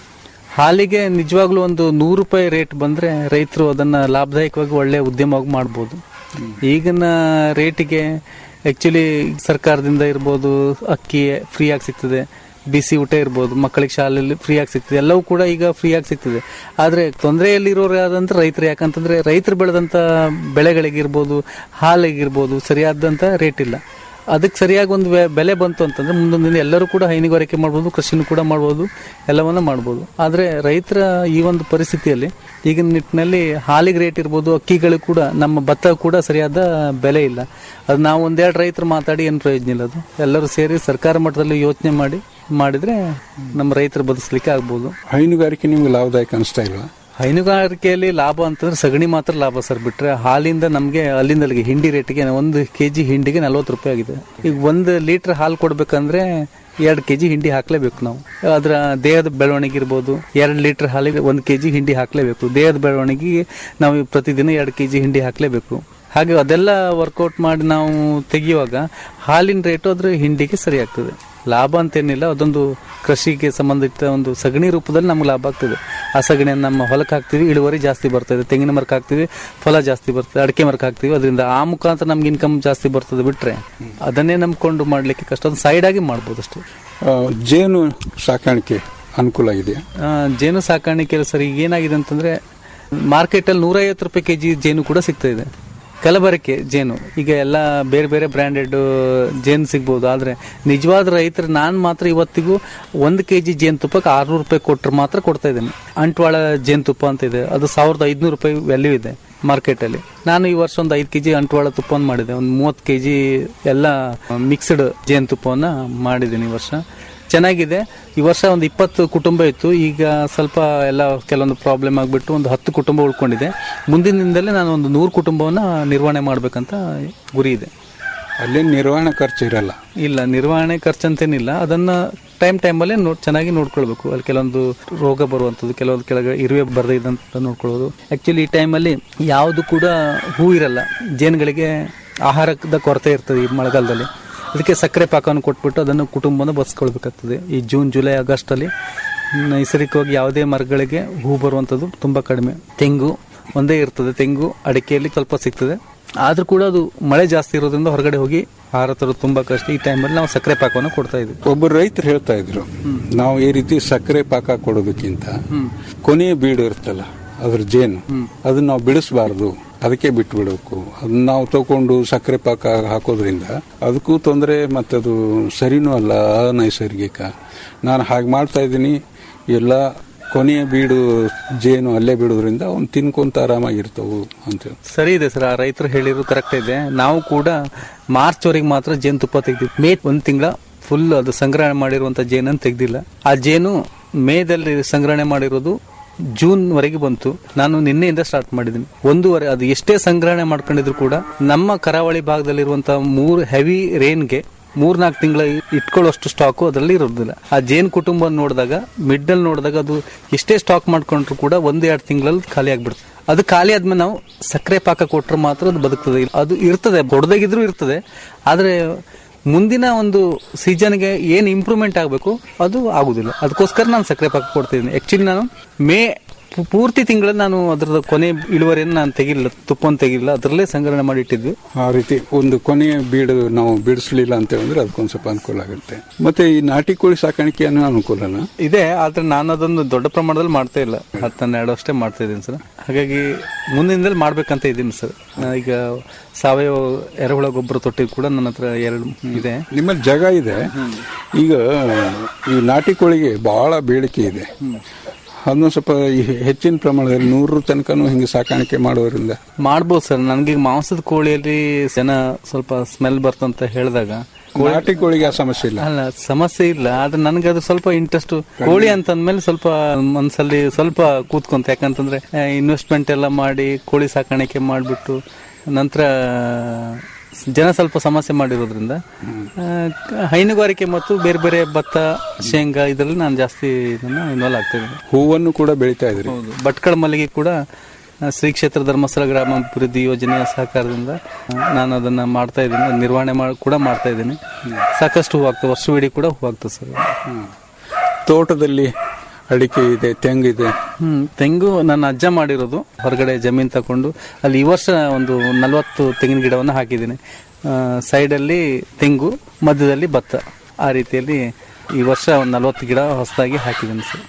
ಹಾಲಿಗೆ ನಿಜವಾಗ್ಲೂ ಒಂದು ನೂರು ರೂಪಾಯಿ ರೇಟ್ ಬಂದ್ರೆ ರೈತರು ಅದನ್ನ ಲಾಭದಾಯಕವಾಗಿ ಒಳ್ಳೆ ಉದ್ಯಮವಾಗಿ ಮಾಡ್ಬೋದು ಈಗಿನ ರೇಟಿಗೆ ಆಕ್ಚುಲಿ ಸರ್ಕಾರದಿಂದ ಇರ್ಬೋದು ಅಕ್ಕಿ ಫ್ರೀ ಆಗಿ ಸಿಗ್ತದೆ ಬಿಸಿ ಊಟ ಇರ್ಬೋದು ಮಕ್ಕಳಿಗೆ ಶಾಲೆಯಲ್ಲಿ ಫ್ರೀ ಆಗಿ ಸಿಗ್ತದೆ ಎಲ್ಲವೂ ಕೂಡ ಈಗ ಫ್ರೀ ಆಗಿ ಸಿಗ್ತದೆ ಆದ್ರೆ ತೊಂದರೆಯಲ್ಲಿರೋರು ಯಾದಂತ ರೈತರು ಯಾಕಂತಂದ್ರೆ ರೈತರು ಬೆಳೆದಂತ ಬೆಳೆಗಳಿಗಿರ್ಬೋದು ಹಾಲಿಗಿರ್ಬೋದು ಸರಿಯಾದಂತ ರೇಟ್ ಇಲ್ಲ ಅದಕ್ಕೆ ಸರಿಯಾಗಿ ಒಂದು ಬೆ- ಬೆಲೆ ಬಂತು ಅಂತಂದ್ರೆ ಮುಂದೊಂದು ದಿನ ಎಲ್ಲರೂ ಕೂಡ ಹೈನುಗಾರಿಕೆ ಮಾಡ್ಬೋದು ಕೃಷಿನೂ ಕೂಡ ಮಾಡ್ಬೋದು ಎಲ್ಲವನ್ನ ಮಾಡ್ಬೋದು ಆದರೆ ರೈತರ ಈ ಒಂದು ಪರಿಸ್ಥಿತಿಯಲ್ಲಿ ಈಗಿನ ನಿಟ್ಟಿನಲ್ಲಿ ಹಾಲಿಗೆ ರೇಟ್ ಇರ್ಬೋದು ಅಕ್ಕಿಗಳು ಕೂಡ ನಮ್ಮ ಭತ್ತ ಕೂಡ ಸರಿಯಾದ ಬೆಲೆ ಇಲ್ಲ ಅದು ನಾವು ಒಂದೆರಡು ರೈತರು ಮಾತಾಡಿ ಏನು ಪ್ರಯೋಜನ ಇಲ್ಲ ಅದು ಎಲ್ಲರೂ ಸೇರಿ ಸರ್ಕಾರ ಮಟ್ಟದಲ್ಲಿ ಯೋಚನೆ ಮಾಡಿ ಮಾಡಿದ್ರೆ ನಮ್ಮ ರೈತರು ಬದುಕಲಿಕ್ಕೆ ಆಗ್ಬೋದು ಹೈನುಗಾರಿಕೆ ನಿಮ್ಗೆ ಲಾಭದಾಯಕ ಅನಿಸ್ತಾ ಇಲ್ವಾ ಹೈನುಗಾರಿಕೆಯಲ್ಲಿ ಲಾಭ ಅಂತಂದ್ರೆ ಸಗಣಿ ಮಾತ್ರ ಲಾಭ ಸರ್ ಬಿಟ್ರೆ ಹಾಲಿಂದ ನಮಗೆ ಅಲ್ಲಿಂದ ಅಲ್ಲಿಗೆ ಹಿಂಡಿ ರೇಟಿಗೆ ಒಂದು ಕೆಜಿ ಹಿಂಡಿಗೆ ನಲ್ವತ್ತು ರೂಪಾಯಿ ಆಗಿದೆ ಈಗ ಒಂದು ಲೀಟರ್ ಹಾಲು ಕೊಡ್ಬೇಕಂದ್ರೆ ಎರಡು ಕೆಜಿ ಹಿಂಡಿ ಹಾಕ್ಲೇಬೇಕು ನಾವು ಅದರ ದೇಹದ ಬೆಳವಣಿಗೆ ಇರ್ಬೋದು ಎರಡು ಲೀಟರ್ ಹಾಲಿಗೆ ಒಂದು ಕೆಜಿ ಹಿಂಡಿ ಹಾಕ್ಲೇಬೇಕು ದೇಹದ ಬೆಳವಣಿಗೆಗೆ ನಾವು ಪ್ರತಿದಿನ ಎರಡು ಕೆಜಿ ಹಿಂಡಿ ಹಾಕ್ಲೇಬೇಕು ಹಾಗೆ ಅದೆಲ್ಲ ವರ್ಕೌಟ್ ಮಾಡಿ ನಾವು ತೆಗೆಯುವಾಗ ಹಾಲಿನ ರೇಟು ಅದ್ರ ಹಿಂಡಿಗೆ ಸರಿ ಆಗ್ತದೆ ಲಾಭ ಅಂತೇನಿಲ್ಲ ಅದೊಂದು ಕೃಷಿಗೆ ಸಂಬಂಧಿತ ಒಂದು ಸಗಣಿ ರೂಪದಲ್ಲಿ ನಮ್ಗೆ ಲಾಭ ಆಗ್ತದೆ ಆ ಸಗಣಿಯನ್ನು ನಮ್ಮ ಹೊಲಕ್ಕೆ ಹಾಕ್ತಿವಿ ಇಳುವರಿ ಜಾಸ್ತಿ ಬರ್ತದೆ ತೆಂಗಿನ ಮರಕ್ಕೆ ಹಾಕ್ತಿವಿ ಫಲ ಜಾಸ್ತಿ ಬರ್ತದೆ ಅಡಿಕೆ ಮರಕ್ಕೆ ಹಾಕ್ತಿವಿ ಅದರಿಂದ ಆ ಮುಖಾಂತರ ನಮ್ಗೆ ಇನ್ಕಮ್ ಜಾಸ್ತಿ ಬರ್ತದೆ ಬಿಟ್ರೆ ಅದನ್ನೇ ನಂಬ್ಕೊಂಡು ಮಾಡ್ಲಿಕ್ಕೆ ಕಷ್ಟ ಅದು ಸೈಡ್ ಆಗಿ ಮಾಡ್ಬೋದು ಅಷ್ಟೇ ಆ, ಜೇನು ಸಾಕಾಣಿಕೆ ಅನುಕೂಲ ಇದೆಯಾ ಆ, ಜೇನು ಸಾಕಾಣಿಕೆ ಸರ್ ಈಗ ಏನಾಗಿದೆ ಅಂತಂದ್ರೆ ಮಾರ್ಕೆಟಲ್ಲಿ ನೂರೈವತ್ತು ರೂಪಾಯಿ ಕೆಜಿ ಜೇನು ಕೂಡ ಸಿಗ್ತಾ ಇದೆ ಕಲಬರಕೆ ಜೇನು ಈಗ ಎಲ್ಲ ಬೇರೆ ಬೇರೆ ಬ್ರ್ಯಾಂಡೆಡ್ ಜೇನು ಸಿಗ್ಬೋದು ಆದರೆ ನಿಜವಾದ ರೈತರು ನಾನು ಮಾತ್ರ ಇವತ್ತಿಗೂ ಒಂದು ಕೆ ಜಿ ಜೇನುತುಪ್ಪಕ್ಕೆ ಆರ್ನೂರು ರೂಪಾಯಿ ಕೊಟ್ಟರೆ ಮಾತ್ರ ಕೊಡ್ತಾ ಇದ್ದೇನೆ ಅಂಟ್ವಾಳ ಜೇನುತುಪ್ಪ ಅಂತ ಇದೆ ಅದು ಸಾವಿರದ ಐದುನೂರು ರೂಪಾಯಿ ವ್ಯಾಲ್ಯೂ ಇದೆ ಮಾರ್ಕೆಟಲ್ಲಿ ನಾನು ಈ ವರ್ಷ ಒಂದು ಐದು ಕೆ ಜಿ ಅಂಟ್ವಾಳ ತುಪ್ಪವನ್ನು ಮಾಡಿದೆ ಒಂದು ಮೂವತ್ತು ಕೆ ಜಿ ಎಲ್ಲ ಮಿಕ್ಸ್ಡ್ ಜೇನುತುಪ್ಪವನ್ನು ಮಾಡಿದ್ದೀನಿ ಈ ವರ್ಷ ಚೆನ್ನಾಗಿದೆ ಈ ವರ್ಷ ಒಂದು ಇಪ್ಪತ್ತು ಕುಟುಂಬ ಇತ್ತು ಈಗ ಸ್ವಲ್ಪ ಎಲ್ಲ ಕೆಲವೊಂದು ಪ್ರಾಬ್ಲಮ್ ಆಗಿಬಿಟ್ಟು ಒಂದು ಹತ್ತು ಕುಟುಂಬ ಉಳ್ಕೊಂಡಿದೆ ಮುಂದಿನ ದಿನದಲ್ಲಿ ನಾನು ಒಂದು ನೂರು ಕುಟುಂಬವನ್ನು ನಿರ್ವಹಣೆ ಮಾಡಬೇಕಂತ ಗುರಿ ಇದೆ ಅಲ್ಲೇನು ನಿರ್ವಹಣಾ ಖರ್ಚು ಇರಲ್ಲ ಇಲ್ಲ ನಿರ್ವಹಣೆ ಖರ್ಚಂತೇನಿಲ್ಲ ಅದನ್ನ ಟೈಮ್ ಟೈಮಲ್ಲೇ ನೋಡ್ ಚೆನ್ನಾಗಿ ನೋಡ್ಕೊಳ್ಬೇಕು ಅಲ್ಲಿ ಕೆಲವೊಂದು ರೋಗ ಬರುವಂಥದ್ದು ಕೆಲವೊಂದು ಕೆಳಗೆ ಇರುವೆ ಬರದೇ ಇದ್ದಂತ ನೋಡ್ಕೊಳ್ಳೋದು ಆಕ್ಚುಲಿ ಈ ಟೈಮಲ್ಲಿ ಯಾವುದು ಕೂಡ ಹೂ ಇರಲ್ಲ ಜೇನುಗಳಿಗೆ ಆಹಾರದ ಕೊರತೆ ಇರ್ತದೆ ಈ ಮಳೆಗಾಲದಲ್ಲಿ ಅದಕ್ಕೆ ಸಕ್ಕರೆ ಪಾಕವನ್ನು ಕೊಟ್ಬಿಟ್ಟು ಅದನ್ನು ಕುಟುಂಬನ ಬಸ್ಕೊಳ್ಬೇಕಾಗ್ತದೆ ಈ ಜೂನ್ ಜುಲೈ ಆಗಸ್ಟ್ ಅಲ್ಲಿ ನೈಸರ್ಗಿಕವಾಗಿ ಯಾವುದೇ ಮರಗಳಿಗೆ ಹೂ ಬರುವಂಥದ್ದು ತುಂಬಾ ಕಡಿಮೆ ತೆಂಗು ಒಂದೇ ಇರ್ತದೆ ತೆಂಗು ಅಡಿಕೆಯಲ್ಲಿ ಸ್ವಲ್ಪ ಸಿಗ್ತದೆ ಆದ್ರೂ ಕೂಡ ಅದು ಮಳೆ ಜಾಸ್ತಿ ಇರೋದ್ರಿಂದ ಹೊರಗಡೆ ಹೋಗಿ ಆಹಾರ ತರೋದು ತುಂಬಾ ಕಷ್ಟ ಈ ಟೈಮಲ್ಲಿ ನಾವು ಸಕ್ಕರೆ ಪಾಕವನ್ನು ಕೊಡ್ತಾ ಇದ್ವಿ ಒಬ್ಬರು ರೈತರು ಹೇಳ್ತಾ ಇದ್ರು ನಾವು ಈ ರೀತಿ ಸಕ್ಕರೆ ಪಾಕ ಕೊಡೋದಕ್ಕಿಂತ ಕೊನೆಯ ಬೀಡು ಇರ್ತಲ್ಲ ಅದ್ರ ಜೇನು ಅದನ್ನ ನಾವು ಬಿಡಿಸಬಾರ್ದು ಅದಕ್ಕೆ ಬಿಟ್ಟು ಬಿಡಬೇಕು ಅದನ್ನ ನಾವು ತಗೊಂಡು ಸಕ್ಕರೆ ಪಾಕ ಹಾಕೋದ್ರಿಂದ ಅದಕ್ಕೂ ತೊಂದರೆ ಮತ್ತದು ಸರಿನೂ ಅಲ್ಲ ಅನೈಸರ್ಗಿಕ ನಾನು ಹಾಗೆ ಮಾಡ್ತಾ ಇದ್ದೀನಿ ಎಲ್ಲ ಕೊನೆಯ ಬೀಡು ಜೇನು ಅಲ್ಲೇ ಬಿಡೋದ್ರಿಂದ ಅವ್ನು ತಿನ್ಕೊಂತ ಆರಾಮಾಗಿರ್ತವು ಅಂತೇಳಿ ಸರಿ ಇದೆ ಸರ್ ಆ ರೈತರು ಹೇಳಿರೋದು ಕರೆಕ್ಟ್ ಇದೆ ನಾವು ಕೂಡ ಮಾರ್ಚ್ ವರೆಗೆ ಮಾತ್ರ ಜೇನುತುಪ್ಪ ತೆಗ್ದಿವಿ ಮೇ ಒಂದ್ ತಿಂಗಳ ಫುಲ್ ಅದು ಸಂಗ್ರಹಣೆ ಮಾಡಿರುವಂತ ಜೇನನ್ನು ತೆಗ್ದಿಲ್ಲ ಆ ಜೇನು ಮೇದಲ್ಲಿ ಸಂಗ್ರಹಣೆ ಮಾಡಿರೋದು ಜೂನ್ ವರೆಗೆ ಬಂತು ನಾನು ನಿನ್ನೆಯಿಂದ ಸ್ಟಾರ್ಟ್ ಮಾಡಿದ್ದೀನಿ ಒಂದೂವರೆ ಅದು ಎಷ್ಟೇ ಸಂಗ್ರಹಣೆ ಮಾಡ್ಕೊಂಡಿದ್ರು ಕೂಡ ನಮ್ಮ ಕರಾವಳಿ ಭಾಗದಲ್ಲಿರುವಂತಹ ಮೂರು ಹೆವಿ ರೇನ್ಗೆ ಮೂರ್ನಾಲ್ಕು ತಿಂಗಳ ಇಟ್ಕೊಳ್ಳೋಷ್ಟು ಸ್ಟಾಕು ಅದರಲ್ಲಿ ಇರೋದಿಲ್ಲ ಆ ಜೇನ್ ಕುಟುಂಬ ನೋಡಿದಾಗ ಮಿಡ್ಡಲ್ ನೋಡಿದಾಗ ಅದು ಎಷ್ಟೇ ಸ್ಟಾಕ್ ಮಾಡ್ಕೊಂಡ್ರು ಕೂಡ ಒಂದ್ ಎರಡು ತಿಂಗಳಲ್ಲಿ ಖಾಲಿ ಆಗ್ಬಿಡುತ್ತೆ ಅದು ಖಾಲಿ ಆದ್ಮೇಲೆ ನಾವು ಸಕ್ಕರೆ ಪಾಕ ಕೊಟ್ರೆ ಮಾತ್ರ ಅದು ಬದುಕ್ತದೆ ಅದು ಇರ್ತದೆ ದೊಡ್ಡದಾಗಿದ್ರು ಇರ್ತದೆ ಆದ್ರೆ ಮುಂದಿನ ಒಂದು ಸೀಸನ್ಗೆ ಏನ್ ಇಂಪ್ರೂವ್ಮೆಂಟ್ ಆಗಬೇಕು ಅದು ಆಗುದಿಲ್ಲ ಅದಕ್ಕೋಸ್ಕರ ನಾನು ಸಕ್ಕರೆ ಪಾಕ ಕೊಡ್ತಿದ್ದೀನಿ ಆಕ್ಚುಲಿ ನಾನು ಮೇ ಪು- ಪೂರ್ತಿ ತಿಂಗಳಲ್ಲಿ ನಾನು ಅದರದ ಕೊನೆ ಇಳುವರಿಯನ್ನು ನಾನು ತೆಗಿಲ್ಲ ತುಪ್ಪವನ್ನು ತೆಗಿಲ್ಲ ಅದರಲ್ಲೇ ಸಂಗ್ರಹಣೆ ಮಾಡಿ ಇಟ್ಟಿದ್ವಿ ಆ ರೀತಿ ಒಂದು ಕೊನೆಯ ಬೀಡು ನಾವು ಬಿಡಿಸ್ಲಿಲ್ಲ ಅಂತ ಹೇಳಿದ್ರೆ ಅದಕ್ಕೊಂದು ಸ್ವಲ್ಪ ಅನುಕೂಲ ಆಗುತ್ತೆ ಮತ್ತೆ ಈ ನಾಟಿ ಕೋಳಿ ಸಾಕಾಣಿಕೆಯನ್ನು ಅನುಕೂಲನ ಇದೆ ಆದ್ರೆ ನಾನು ಅದನ್ನು ದೊಡ್ಡ ಪ್ರಮಾಣದಲ್ಲಿ ಮಾಡ್ತಾ ಇಲ್ಲ ಹತ್ತು ಹನ್ನೆರಡು ಅಷ್ಟೇ ಮಾಡ್ತಾ ಇದ್ದೀನಿ ಸರ್ ಹಾಗಾಗಿ ಮುಂದಿನದಲ್ಲಿ ಮಾಡ್ಬೇಕಂತ ಇದ್ದೀನಿ ಸರ್ ಈಗ ಸಾವಯವ ಎರೆಹುಳ ಗೊಬ್ಬರ ತೊಟ್ಟಿ ಕೂಡ ನನ್ನ ಹತ್ರ ಎರಡು ಇದೆ ನಿಮ್ಮಲ್ಲಿ ಜಾಗ ಇದೆ ಈಗ ಈ ನಾಟಿ ಕೋಳಿಗೆ ಬಹಳ ಬೇಡಿಕೆ ಇದೆ ಅದನ್ನು ಸ್ವಲ್ಪ ಈ ಹೆಚ್ಚಿನ ಪ್ರಮಾಣದಲ್ಲಿ ನೂರು ತನಕನೂ ಹಿಂಗೆ ಸಾಕಾಣಿಕೆ ಮಾಡೋದ್ರಿಂದ ಮಾಡ್ಬೋದು ಸರ್ ನನಗೆ ಮಾಂಸದ ಕೋಳಿಯಲ್ಲಿ ಜನ ಸ್ವಲ್ಪ ಸ್ಮೆಲ್ ಬರ್ತಂತ ಹೇಳಿದಾಗ ನಾಟಿ ಕೋಳಿಗೆ ಆ ಸಮಸ್ಯೆ ಇಲ್ಲ ಅಲ್ಲ ಸಮಸ್ಯೆ ಇಲ್ಲ ಆದ್ರೆ ನನಗೆ ಅದು ಸ್ವಲ್ಪ ಇಂಟ್ರೆಸ್ಟ್ ಕೋಳಿ ಅಂತ ಅಂದ್ಮೇಲೆ ಸ್ವಲ್ಪ ಮನ್ಸಲ್ಲಿ ಸ್ವಲ್ಪ ಕೂತ್ಕೊಂತ ಯಾಕಂತಂದ್ರೆ ಇನ್ವೆಸ್ಟ್ಮೆಂಟ್ ಎಲ್ಲ ಮಾಡಿ ಕೋಳಿ ಸಾಕಾಣಿಕೆ ಮಾಡಿಬಿಟ್ಟು ನಂತರ ಜನ ಸ್ವಲ್ಪ ಸಮಸ್ಯೆ ಮಾಡಿರೋದ್ರಿಂದ ಆ, ಹೈನುಗಾರಿಕೆ ಮತ್ತು ಬೇರೆ ಬೇರೆ ಭತ್ತ ಶೇಂಗಾ ಇದರಲ್ಲಿ ನಾನು ಜಾಸ್ತಿ ಇದನ್ನ ಇನ್ವಾಲ್ವ್ ಆಗ್ತಿದ್ದೀನಿ ಹೂವನ್ನು ಕೂಡ ಬೆಳಿತಾ ಇದ್ರಿ ಹೌದು ಭಟ್ಕಳ ಮಲ್ಲಿಗೆ ಕೂಡ ಆ, ಶ್ರೀ ಕ್ಷೇತ್ರ ಧರ್ಮಸ್ಥಳ ಗ್ರಾಮಾಭಿವೃದ್ಧಿ ಯೋಜನೆಯ ಸಹಕಾರದಿಂದ ಆ, ನಾನು ಅದನ್ನ ಮಾಡ್ತಾ ಇದ್ದೀನಿ ನಿರ್ವಹಣೆ ಮಾಡ್- ಕೂಡ ಮಾಡ್ತಾ ಇದ್ದೀನಿ ಸಾಕಷ್ಟು ಹೂವಾಗ್ತದೆ ವರ್ಷವಿಡೀ ಕೂಡ ಹೂವಾಗ್ತದೆ ಸರ್ ತೋಟದಲ್ಲಿ ಅಡಿಕೆ ಇದೆ ತೆಂಗಿದೆ ಹ್ಮ್ ತೆಂಗು ನನ್ನ ಅಜ್ಜ ಮಾಡಿರೋದು ಹೊರಗಡೆ ಜಮೀನ್ ತಕೊಂಡು ಅಲ್ಲಿ ಈ ವರ್ಷ ಒಂದು ನಲವತ್ತು ತೆಂಗಿನ ಗಿಡವನ್ನು ಹಾಕಿದ್ದೀನಿ ಸೈಡಲ್ಲಿ ತೆಂಗು ಮಧ್ಯದಲ್ಲಿ ಭತ್ತ ಆ ರೀತಿಯಲ್ಲಿ ಈ ವರ್ಷ ಒಂದು ನಲವತ್ತು ಗಿಡ ಹೊಸದಾಗಿ ಹಾಕಿದ್ದೀನಿ ಸರ್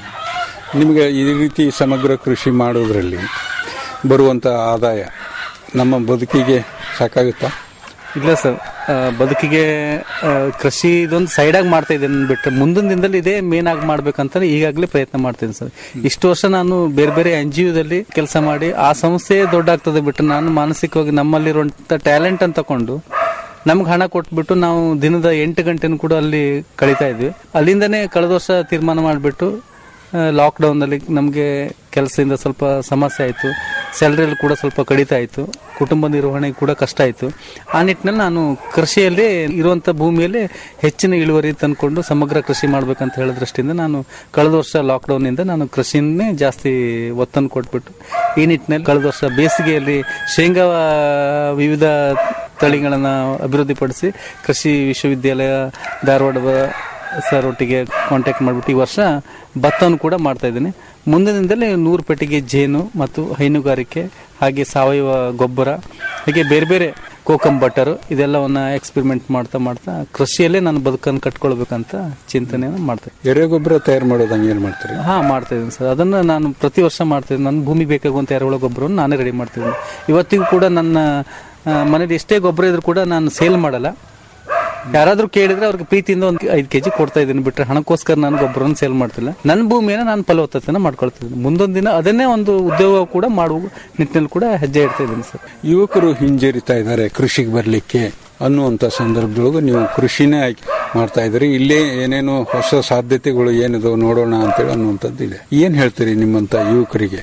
ನಿಮಗೆ ಈ ರೀತಿ ಸಮಗ್ರ ಕೃಷಿ ಮಾಡೋದ್ರಲ್ಲಿ ಬರುವಂತ ಆದಾಯ ನಮ್ಮ ಬದುಕಿಗೆ ಸಾಕಾಗುತ್ತಾ ಇಲ್ಲ ಸರ್ ಆ, ಬದುಕಿಗೆ ಆ, ಕೃಷಿ ಇದೊಂದು ಸೈಡ್ ಆಗಿ ಮಾಡ್ತಾ ಇದ್ದೇನೆ ಬಿಟ್ಟರೆ ಮುಂದಿನ ದಿನದಲ್ಲಿ ಇದೇ ಮೇನ್ ಆಗಿ ಮಾಡ್ಬೇಕಂತ ಈಗಾಗಲೇ ಪ್ರಯತ್ನ ಮಾಡ್ತೀನಿ ಸರ್ ಇಷ್ಟು ವರ್ಷ ನಾನು ಬೇರೆ ಬೇರೆ ಎನ್ ಜಿ ಯುದಲ್ಲಿ ಕೆಲಸ ಮಾಡಿ ಆ ಸಂಸ್ಥೆ ದೊಡ್ಡ ಆಗ್ತದೆ ಬಿಟ್ಟು ನಾನು ಮಾನಸಿಕವಾಗಿ ನಮ್ಮಲ್ಲಿರುವಂತ ಟ್ಯಾಲೆಂಟ್ ಅಂತ ತಕೊಂಡು ನಮ್ಗೆ ಹಣ ಕೊಟ್ಬಿಟ್ಟು ನಾವು ದಿನದ ಎಂಟು ಗಂಟೆನೂ ಕೂಡ ಅಲ್ಲಿ ಕಳೀತಾ ಇದ್ವಿ ಅಲ್ಲಿಂದನೇ ಕಳೆದ ವರ್ಷ ತೀರ್ಮಾನ ಮಾಡಿಬಿಟ್ಟು ಲಾಕ್ಡೌನಲ್ಲಿ ನಮಗೆ ಕೆಲಸದಿಂದ ಸ್ವಲ್ಪ ಸಮಸ್ಯೆ ಆಯಿತು ಸ್ಯಾಲ್ರಿಯಲ್ಲಿ ಕೂಡ ಸ್ವಲ್ಪ ಕಡಿತ ಆಯಿತು ಕುಟುಂಬ ನಿರ್ವಹಣೆ ಕೂಡ ಕಷ್ಟ ಆಯಿತು ಆ ನಿಟ್ಟಿನಲ್ಲಿ ನಾನು ಕೃಷಿಯಲ್ಲಿ ಇರುವಂಥ ಭೂಮಿಯಲ್ಲಿ ಹೆಚ್ಚಿನ ಇಳುವರಿ ತಂದ್ಕೊಂಡು ಸಮಗ್ರ ಕೃಷಿ ಮಾಡ್ಬೇಕಂತ ಹೇಳೋ ದೃಷ್ಟಿಯಿಂದ ನಾನು ಕಳೆದ ವರ್ಷ ಲಾಕ್ಡೌನ್ನಿಂದ ನಾನು ಕೃಷಿಯನ್ನೇ ಜಾಸ್ತಿ ಒತ್ತನ್ನು ಕೊಟ್ಬಿಟ್ಟು ಈ ನಿಟ್ಟಿನಲ್ಲಿ ಕಳೆದ ವರ್ಷ ಬೇಸಿಗೆಯಲ್ಲಿ ಶೇಂಗಾ ವಿವಿಧ ತಳಿಗಳನ್ನು ಅಭಿವೃದ್ಧಿಪಡಿಸಿ ಕೃಷಿ ವಿಶ್ವವಿದ್ಯಾಲಯ ಧಾರವಾಡದ ಸರ್ ಒಟ್ಟಿಗೆ ಕಾಂಟ್ಯಾಕ್ಟ್ ಮಾಡಿಬಿಟ್ಟು ಈ ವರ್ಷ ಭತ್ತವನ್ನು ಕೂಡ ಮಾಡ್ತಾ ಇದ್ದೀನಿ ಮುಂದಿನ ದಿನದಲ್ಲಿ ನೂರು ಪೆಟ್ಟಿಗೆ ಜೇನು ಮತ್ತು ಹೈನುಗಾರಿಕೆ ಹಾಗೆ ಸಾವಯವ ಗೊಬ್ಬರ ಹೀಗೆ ಬೇರೆ ಬೇರೆ ಕೋಕಂ ಬಟರು ಇದೆಲ್ಲವನ್ನ ಎಕ್ಸ್ಪೆರಿಮೆಂಟ್ ಮಾಡ್ತಾ ಮಾಡ್ತಾ ಕೃಷಿಯಲ್ಲೇ ನಾನು ಬದುಕನ್ನು ಕಟ್ಕೊಳ್ಬೇಕಂತ ಚಿಂತನೆಯನ್ನು ಮಾಡ್ತಾ ಇದ್ದೀನಿ. ಎರೆಗೊಬ್ಬರ ತಯಾರು ಮಾಡೋದು ಹಂಗೆ ಏನು ಮಾಡ್ತೀರಿ ಹಾ ಮಾಡ್ತಾ ಇದ್ದೀನಿ ಸರ್ ಅದನ್ನ ನಾನು ಪ್ರತಿ ವರ್ಷ ಮಾಡ್ತಾ ಇದ್ದೀನಿ ನನ್ನ ಭೂಮಿ ಬೇಕಾಗುವಂತ ಎರೆಹುಳ ಗೊಬ್ಬರವನ್ನು ನಾನೇ ರೆಡಿ ಮಾಡ್ತಿದ್ದೀನಿ ಇವತ್ತಿಗೂ ಕೂಡ ನನ್ನ ಆ, ಮನೇಲಿ ಎಷ್ಟೇ ಗೊಬ್ಬರ ಇದ್ರೂ ಕೂಡ ನಾನು ಸೇಲ್ ಮಾಡಲ್ಲ ಯಾರಾದ್ರೂ ಕೇಳಿದ್ರೆ ಅವ್ರಿಗೆ ಪ್ರೀತಿಯಿಂದ ಒಂದು ಐದು ಕೆಜಿ ಕೊಡ್ತಾ ಇದ್ದೀನಿ ಬಿಟ್ರೆ ಹಣಕ್ಕೋಸ್ಕರ ನಾನು ಗೊಬ್ಬರವನ್ನು ಸೇಲ್ ಮಾಡ್ತಿಲ್ಲ ನನ್ನ ಭೂಮಿಯನ್ನು ನಾನು ಫಲವತ್ತತೆನ ಮಾಡ್ಕೊಳ್ತಿದ್ದೀನಿ ಮುಂದೊಂದು ದಿನ ಅದನ್ನೇ ಒಂದು ಉದ್ಯೋಗ ಕೂಡ ಮಾಡುವ ನಿಟ್ಟಿನಲ್ಲಿ ಕೂಡ ಹೆಜ್ಜೆ ಇಡ್ತಾ ಇದ್ದೀನಿ ಸರ್ ಯುವಕರು ಹಿಂಜರಿತಾ ಇದ್ದಾರೆ ಕೃಷಿಗೆ ಬರಲಿಕ್ಕೆ ಅನ್ನುವಂಥ ಸಂದರ್ಭದೊಳಗೆ ನೀವು ಕೃಷಿನೇ ಆಯ್ಕೆ ಮಾಡ್ತಾ ಇದ್ರಿ ಇಲ್ಲೇ ಏನೇನೋ ಹೊಸ ಸಾಧ್ಯತೆಗಳು ಏನಿದಾವೆ ನೋಡೋಣ ಅಂತೇಳಿ ಅನ್ನುವಂಥದ್ದು ಇದೆ ಏನು ಹೇಳ್ತೀರಿ ನಿಮ್ಮಂಥ ಯುವಕರಿಗೆ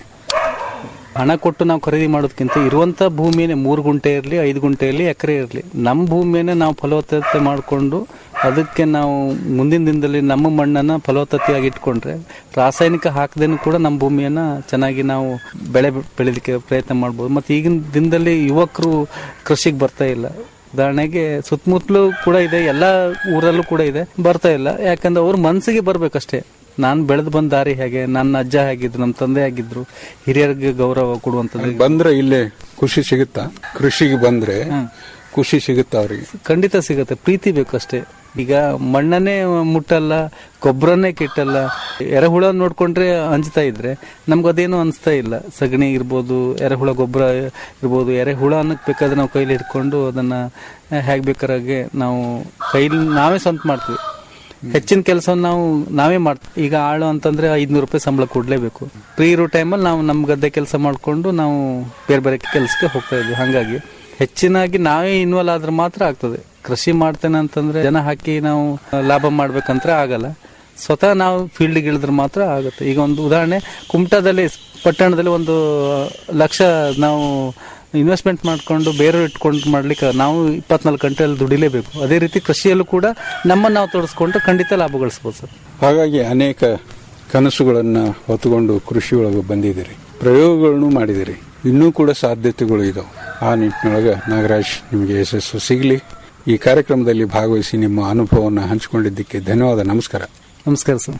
ಹಣ ಕೊಟ್ಟು ನಾವು ಖರೀದಿ ಮಾಡೋದಕ್ಕಿಂತ ಇರುವಂತ ಭೂಮಿನೇ ಮೂರು ಗುಂಟೆ ಇರಲಿ ಐದು ಗುಂಟೆ ಇರಲಿ ಎಕರೆ ಇರಲಿ ನಮ್ಮ ಭೂಮಿಯನ್ನೇ ನಾವು ಫಲವತ್ತತೆ ಮಾಡಿಕೊಂಡು ಅದಕ್ಕೆ ನಾವು ಮುಂದಿನ ದಿನದಲ್ಲಿ ನಮ್ಮ ಮಣ್ಣನ್ನು ಫಲವತ್ತತೆಯಾಗಿ ಇಟ್ಕೊಂಡ್ರೆ ರಾಸಾಯನಿಕ ಹಾಕದೇನು ಕೂಡ ನಮ್ಮ ಭೂಮಿಯನ್ನ ಚೆನ್ನಾಗಿ ನಾವು ಬೆಳೆ ಬೆಳಿಲಿಕ್ಕೆ ಪ್ರಯತ್ನ ಮಾಡ್ಬೋದು ಮತ್ತು ಈಗಿನ ದಿನದಲ್ಲಿ ಯುವಕರು ಕೃಷಿಗೆ ಬರ್ತಾ ಇಲ್ಲ ಉದಾಹರಣೆಗೆ ಸುತ್ತಮುತ್ತಲೂ ಕೂಡ ಇದೆ ಎಲ್ಲ ಊರಲ್ಲೂ ಕೂಡ ಇದೆ ಬರ್ತಾ ಇಲ್ಲ ಯಾಕಂದ್ರೆ ಅವ್ರ ಮನಸ್ಸಿಗೆ ಬರ್ಬೇಕಷ್ಟೇ ನಾನು ಬೆಳೆದು ಬಂದ ದಾರಿ ಹೇಗೆ ನನ್ನ ಅಜ್ಜ ಹೇಗಿದ್ರು ನಮ್ಮ ತಂದೆ ಆಗಿದ್ರು ಹಿರಿಯರಿಗೆ ಗೌರವ ಕೊಡುವಂಥದ್ದು ಬಂದ್ರೆ ಇಲ್ಲೇ ಖುಷಿ ಸಿಗುತ್ತಾ ಕೃಷಿಗೆ ಬಂದ್ರೆ ಖುಷಿ ಸಿಗುತ್ತೆ ಅವರಿಗೆ ಖಂಡಿತ ಸಿಗುತ್ತೆ ಪ್ರೀತಿ ಬೇಕು ಅಷ್ಟೇ ಈಗ ಮಣ್ಣನ್ನೇ ಮುಟ್ಟಲ್ಲ ಗೊಬ್ಬರನ್ನೇ ಕಿಟ್ಟಲ್ಲ ಎರೆಹುಳ ನೋಡ್ಕೊಂಡ್ರೆ ಅಂಜ್ತಾ ಇದ್ರೆ ನಮ್ಗೆ ಅದೇನು ಅನಿಸ್ತಾ ಇಲ್ಲ ಸಗಣಿ ಇರ್ಬೋದು ಎರೆಹುಳ ಗೊಬ್ಬರ ಇರ್ಬೋದು ಎರೆಹುಳ ಅನ್ನಕ್ ಬೇಕಾದ್ರೆ ನಾವು ಕೈಲಿ ಹಿಡ್ಕೊಂಡು ಅದನ್ನ ಹೇಗೆ ಬೇಕಾರಾಗೆ ನಾವು ಕೈಲಿ ನಾವೇ ಸ್ವಂತ ಮಾಡ್ತೀವಿ ಹೆಚ್ಚಿನ ಕೆಲಸವನ್ನು ನಾವು ನಾವೇ ಮಾಡ್ತೀವಿ ಈಗ ಆಳು ಅಂತಂದ್ರೆ ಐದ್ನೂರು ರೂಪಾಯಿ ಸಂಬಳ ಕೊಡ್ಲೇಬೇಕು ಫ್ರೀ ಇರೋ ಟೈಮಲ್ಲಿ ನಾವು ನಮ್ಮ ಗದ್ದೆ ಕೆಲಸ ಮಾಡ್ಕೊಂಡು ನಾವು ಬೇರೆ ಬೇರೆ ಕೆಲಸಕ್ಕೆ ಹೋಗ್ತಾ ಇದ್ವಿ ಹಾಗಾಗಿ ಹೆಚ್ಚಿನಾಗಿ ನಾವೇ ಇನ್ವಾಲ್ವ್ ಆದ್ರೆ ಮಾತ್ರ ಆಗ್ತದೆ ಕೃಷಿ ಮಾಡ್ತೇನೆ ಅಂತಂದ್ರೆ ಜನ ಹಾಕಿ ನಾವು ಲಾಭ ಮಾಡ್ಬೇಕಂದ್ರೆ ಆಗಲ್ಲ ಸ್ವತಃ ನಾವು ಫೀಲ್ಡ್ಗೆ ಇಳಿದ್ರೆ ಮಾತ್ರ ಆಗುತ್ತೆ ಈಗ ಒಂದು ಉದಾಹರಣೆ ಕುಮಟಾದಲ್ಲಿ ಪಟ್ಟಣದಲ್ಲಿ ಒಂದು ಲಕ್ಷ ನಾವು ಇನ್ವೆಸ್ಟ್ಮೆಂಟ್ ಮಾಡ್ಕೊಂಡು ಬೇರೆ ಇಟ್ಕೊಂಡು ಮಾಡ್ಲಿಕ್ಕೆ ನಾವು ಇಪ್ಪತ್ನಾಲ್ಕು ಗಂಟೆಯಲ್ಲಿ ದುಡಿಲೇಬೇಕು ಅದೇ ರೀತಿ ಕೃಷಿಯಲ್ಲೂ ಕೂಡ ನಮ್ಮನ್ನು ನಾವು ತೊಡಸ್ಕೊಂಡ್ರೆ ಖಂಡಿತ ಲಾಭ ಗಳಿಸ್ಬೋದು ಸರ್ ಹಾಗಾಗಿ ಅನೇಕ ಕನಸುಗಳನ್ನು ಹೊತ್ತುಕೊಂಡು ಕೃಷಿಯೊಳಗೆ ಬಂದಿದ್ದೀರಿ ಪ್ರಯೋಗಗಳನ್ನು ಮಾಡಿದಿರಿ ಇನ್ನೂ ಕೂಡ ಸಾಧ್ಯತೆಗಳು ಇದಾವೆ ಆ ನಿಟ್ಟಿನೊಳಗೆ ನಾಗರಾಜ್ ನಿಮಗೆ ಯಶಸ್ಸು ಸಿಗಲಿ ಈ ಕಾರ್ಯಕ್ರಮದಲ್ಲಿ ಭಾಗವಹಿಸಿ ನಿಮ್ಮ ಅನುಭವವನ್ನು ಹಂಚಿಕೊಂಡಿದ್ದಕ್ಕೆ ಧನ್ಯವಾದ ನಮಸ್ಕಾರ ನಮಸ್ಕಾರ ಸರ್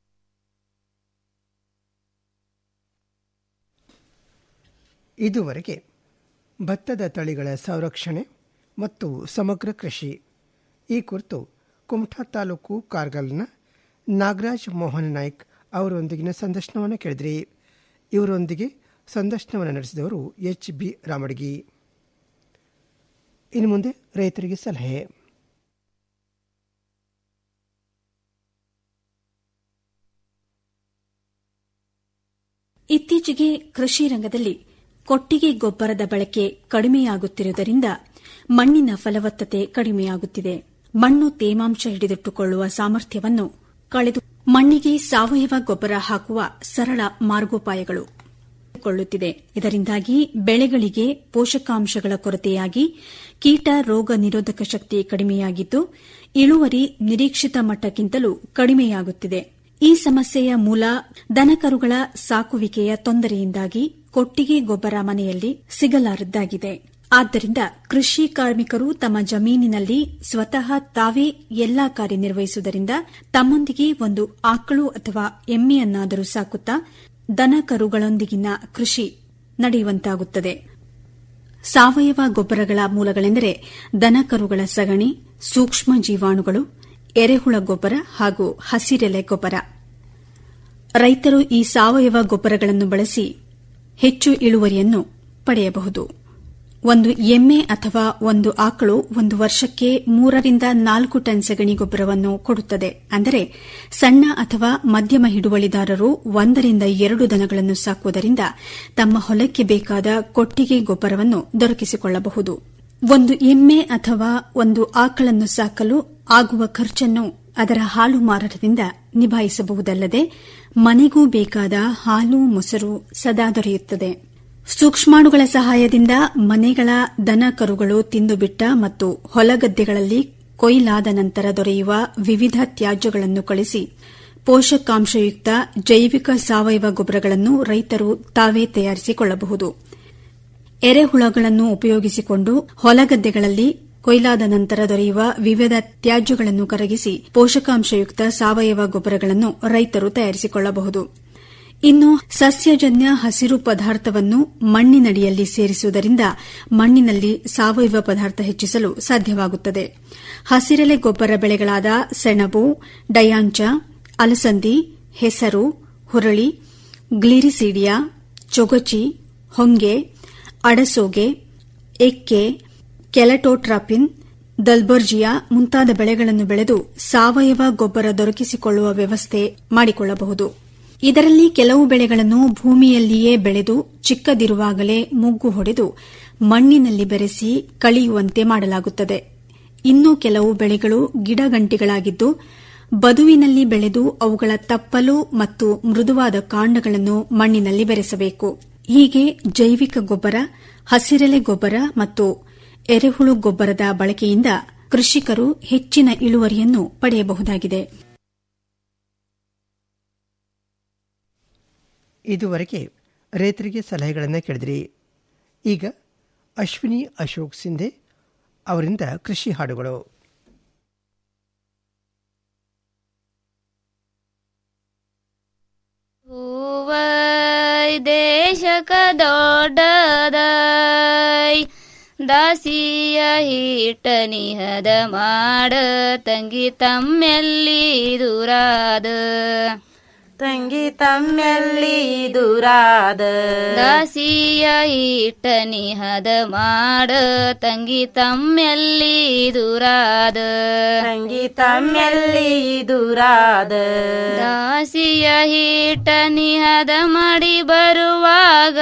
ಇದುವರೆಗೆ ಭತ್ತದ ತಳಿಗಳ ಸಂರಕ್ಷಣೆ ಮತ್ತು ಸಮಗ್ರ ಕೃಷಿ ಈ ಕುರಿತು ಕುಮಠಾ ತಾಲೂಕು ಕಾರ್ಗಲ್ನ ನಾಗರಾಜ್ ಮೋಹನ್ ನಾಯ್ಕ್ ಅವರೊಂದಿಗಿನ ಸಂದರ್ಶನವನ್ನು ಕೇಳಿದ್ರಿ ಇವರೊಂದಿಗೆ ಸಂದರ್ಶನವನ್ನು ನಡೆಸಿದವರು ಎಚ್ ಬಿ ರಾಮಡಗಿ ಇನ್ನು ಮುಂದೆ ರೈತರಿಗೆ ಸಲಹೆ ಇತ್ತೀಚೆಗೆ ಕೃಷಿ ರಂಗದಲ್ಲಿ ಕೊಟ್ಟಿಗೆ ಗೊಬ್ಬರದ ಬಳಕೆ ಕಡಿಮೆಯಾಗುತ್ತಿರುವುದರಿಂದ ಮಣ್ಣಿನ ಫಲವತ್ತತೆ ಕಡಿಮೆಯಾಗುತ್ತಿದೆ ಮಣ್ಣು ತೇಮಾಂಶ ಹಿಡಿದಿಟ್ಟುಕೊಳ್ಳುವ ಸಾಮರ್ಥ್ಯವನ್ನು ಕಳೆದು ಮಣ್ಣಿಗೆ ಸಾವಯವ ಗೊಬ್ಬರ ಹಾಕುವ ಸರಳ ಮಾರ್ಗೋಪಾಯಗಳು ಕೊಳ್ಳುತ್ತಿದೆ ಇದರಿಂದಾಗಿ ಬೆಳೆಗಳಿಗೆ ಪೋಷಕಾಂಶಗಳ ಕೊರತೆಯಾಗಿ ಕೀಟ ರೋಗ ನಿರೋಧಕ ಶಕ್ತಿ ಕಡಿಮೆಯಾಗಿದ್ದು ಇಳುವರಿ ನಿರೀಕ್ಷಿತ ಮಟ್ಟಕ್ಕಿಂತಲೂ ಕಡಿಮೆಯಾಗುತ್ತಿದೆ ಈ ಸಮಸ್ಯೆಯ ಮೂಲ ದನಕರುಗಳ ಸಾಕುವಿಕೆಯ ತೊಂದರೆಯಿಂದಾಗಿ ಕೊಟ್ಟಿಗೆ ಗೊಬ್ಬರ ಮನೆಯಲ್ಲಿ ಸಿಗಲಾರದ್ದಾಗಿದೆ ಆದ್ದರಿಂದ ಕೃಷಿ ಕಾರ್ಮಿಕರು ತಮ್ಮ ಜಮೀನಿನಲ್ಲಿ ಸ್ವತಃ ತಾವೇ ಎಲ್ಲಾ ಕಾರ್ಯನಿರ್ವಹಿಸುವುದರಿಂದ ತಮ್ಮೊಂದಿಗೆ ಒಂದು ಆಕಳು ಅಥವಾ ಎಮ್ಮೆಯನ್ನಾದರೂ ಸಾಕುತ್ತಾ ದನ ಕರುಗಳೊಂದಿಗಿನ ಕೃಷಿ ನಡೆಯುವಂತಾಗುತ್ತದೆ ಸಾವಯವ ಗೊಬ್ಬರಗಳ ಮೂಲಗಳೆಂದರೆ ದನ ಕರುಗಳ ಸಗಣಿ ಸೂಕ್ಷ್ಮ ಜೀವಾಣುಗಳು ಎರೆಹುಳ ಗೊಬ್ಬರ ಹಾಗೂ ಹಸಿರೆಲೆ ಗೊಬ್ಬರ ರೈತರು ಈ ಸಾವಯವ ಗೊಬ್ಬರಗಳನ್ನು ಬಳಸಿ ಹೆಚ್ಚು ಇಳುವರಿಯನ್ನು ಪಡೆಯಬಹುದು ಒಂದು ಎಮ್ಮೆ ಅಥವಾ ಒಂದು ಆಕಳು ಒಂದು ವರ್ಷಕ್ಕೆ ಮೂರರಿಂದ ನಾಲ್ಕು ಟನ್ ಸಗಣಿ ಗೊಬ್ಬರವನ್ನು ಕೊಡುತ್ತದೆ ಅಂದರೆ ಸಣ್ಣ ಅಥವಾ ಮಧ್ಯಮ ಹಿಡುವಳಿದಾರರು ಒಂದರಿಂದ ಎರಡು ದನಗಳನ್ನು ಸಾಕುವುದರಿಂದ ತಮ್ಮ ಹೊಲಕ್ಕೆ ಬೇಕಾದ ಕೊಟ್ಟಿಗೆ ಗೊಬ್ಬರವನ್ನು ದೊರಕಿಸಿಕೊಳ್ಳಬಹುದು ಒಂದು ಎಮ್ಮೆ ಅಥವಾ ಒಂದು ಆಕಳನ್ನು ಸಾಕಲು ಆಗುವ ಖರ್ಚನ್ನು ಅದರ ಹಾಲು ಮಾರಾಟದಿಂದ ನಿಭಾಯಿಸಬಹುದಲ್ಲದೆ ಮನೆಗೂ ಬೇಕಾದ ಹಾಲು ಮೊಸರು ಸದಾ ದೊರೆಯುತ್ತದೆ ಸೂಕ್ಷ್ಮಾಣುಗಳ ಸಹಾಯದಿಂದ ಮನೆಗಳ ದನ ಕರುಗಳು ತಿಂದುಬಿಟ್ಟ ಮತ್ತು ಹೊಲಗದ್ದೆಗಳಲ್ಲಿ ಕೊಯ್ಲಾದ ನಂತರ ದೊರೆಯುವ ವಿವಿಧ ತ್ಯಾಜ್ಯಗಳನ್ನು ಕಳಿಸಿ ಪೋಷಕಾಂಶಯುಕ್ತ ಜೈವಿಕ ಸಾವಯವ ಗೊಬ್ಬರಗಳನ್ನು ರೈತರು ತಾವೇ ತಯಾರಿಸಿಕೊಳ್ಳಬಹುದು ಎರೆಹುಳಗಳನ್ನು ಉಪಯೋಗಿಸಿಕೊಂಡು ಹೊಲಗದ್ದೆಗಳಲ್ಲಿ ಕೊಯ್ಲಾದ ನಂತರ ದೊರೆಯುವ ವಿವಿಧ ತ್ಯಾಜ್ಯಗಳನ್ನು ಕರಗಿಸಿ ಪೋಷಕಾಂಶಯುಕ್ತ ಸಾವಯವ ಗೊಬ್ಬರಗಳನ್ನು ರೈತರು ತಯಾರಿಸಿಕೊಳ್ಳಬಹುದು ಇನ್ನು ಸಸ್ಯಜನ್ಯ ಹಸಿರು ಪದಾರ್ಥವನ್ನು ಮಣ್ಣಿನಡಿಯಲ್ಲಿ ಸೇರಿಸುವುದರಿಂದ ಮಣ್ಣಿನಲ್ಲಿ ಸಾವಯವ ಪದಾರ್ಥ ಹೆಚ್ಚಿಸಲು ಸಾಧ್ಯವಾಗುತ್ತದೆ ಹಸಿರೆಲೆ ಗೊಬ್ಬರ ಬೆಳೆಗಳಾದ ಸೆಣಬು ಡಯಾಂಚ ಅಲಸಂದಿ ಹೆಸರು ಹುರಳಿ ಗ್ಲಿರಿಸೀಡಿಯಾ ಚೊಗಚಿ ಹೊಂಗೆ ಅಡಸೋಗೆ ಎಕ್ಕೆ ಕೆಲಟೋಟ್ರಾಪಿನ್ ದಲ್ಬರ್ಜಿಯಾ ಮುಂತಾದ ಬೆಳೆಗಳನ್ನು ಬೆಳೆದು ಸಾವಯವ ಗೊಬ್ಬರ ದೊರಕಿಸಿಕೊಳ್ಳುವ ವ್ಯವಸ್ಥೆ ಮಾಡಿಕೊಳ್ಳಬಹುದು ಇದರಲ್ಲಿ ಕೆಲವು ಬೆಳೆಗಳನ್ನು ಭೂಮಿಯಲ್ಲಿಯೇ ಬೆಳೆದು ಚಿಕ್ಕದಿರುವಾಗಲೇ ಮುಗ್ಗು ಹೊಡೆದು ಮಣ್ಣಿನಲ್ಲಿ ಬೆರೆಸಿ ಕಳಿಯುವಂತೆ ಮಾಡಲಾಗುತ್ತದೆ ಇನ್ನು ಕೆಲವು ಬೆಳೆಗಳು ಗಿಡಗಂಟಿಗಳಾಗಿದ್ದು ಬದುವಿನಲ್ಲಿ ಬೆಳೆದು ಅವುಗಳ ತಪ್ಪಲು ಮತ್ತು ಮೃದುವಾದ ಕಾಂಡಗಳನ್ನು ಮಣ್ಣಿನಲ್ಲಿ ಬೆರೆಸಬೇಕು ಹೀಗೆ ಜೈವಿಕ ಗೊಬ್ಬರ ಹಸಿರೆಲೆ ಗೊಬ್ಬರ ಮತ್ತು ಎರೆಹುಳು ಗೊಬ್ಬರದ ಬಳಕೆಯಿಂದ ಕೃಷಿಕರು ಹೆಚ್ಚಿನ ಇಳುವರಿಯನ್ನು ಪಡೆಯಬಹುದಾಗಿದೆ ಇದುವರೆಗೆ ರೈತರಿಗೆ ಸಲಹೆಗಳನ್ನು ಕೇಳಿದ್ರಿ ಈಗ ಅಶ್ವಿನಿ ಅಶೋಕ್ ಸಿಂಧೆ ಅವರಿಂದ ಕೃಷಿ ಹಾಡುಗಳು ಹೂವೈ ದೇಶಕ ದೊಡ್ಡದೈ ದಾಸಿಯ ಹಿಟ್ಟ ನಿಹದ ಮಾಡ ತಂಗಿ ತಮ್ಮೆಲ್ಲಿ ದೂರಾದ ತಂಗಿ ತಮ್ಮೆಲ್ಲಿ ದೂರಾದ ದಾಸಿಯ ಹಿಟ್ಟ ನಿಹದ ಮಾಡ ತಂಗಿ ತಮ್ಮೆಲ್ಲಿ ದೂರಾದ ತಂಗಿ ತಮ್ಮೆಲ್ಲಿ ದೂರಾದ ದಾಸಿಯ ಹಿಟ್ಟ ನಿಹದ ಮಾಡಿ ಬರುವಾಗ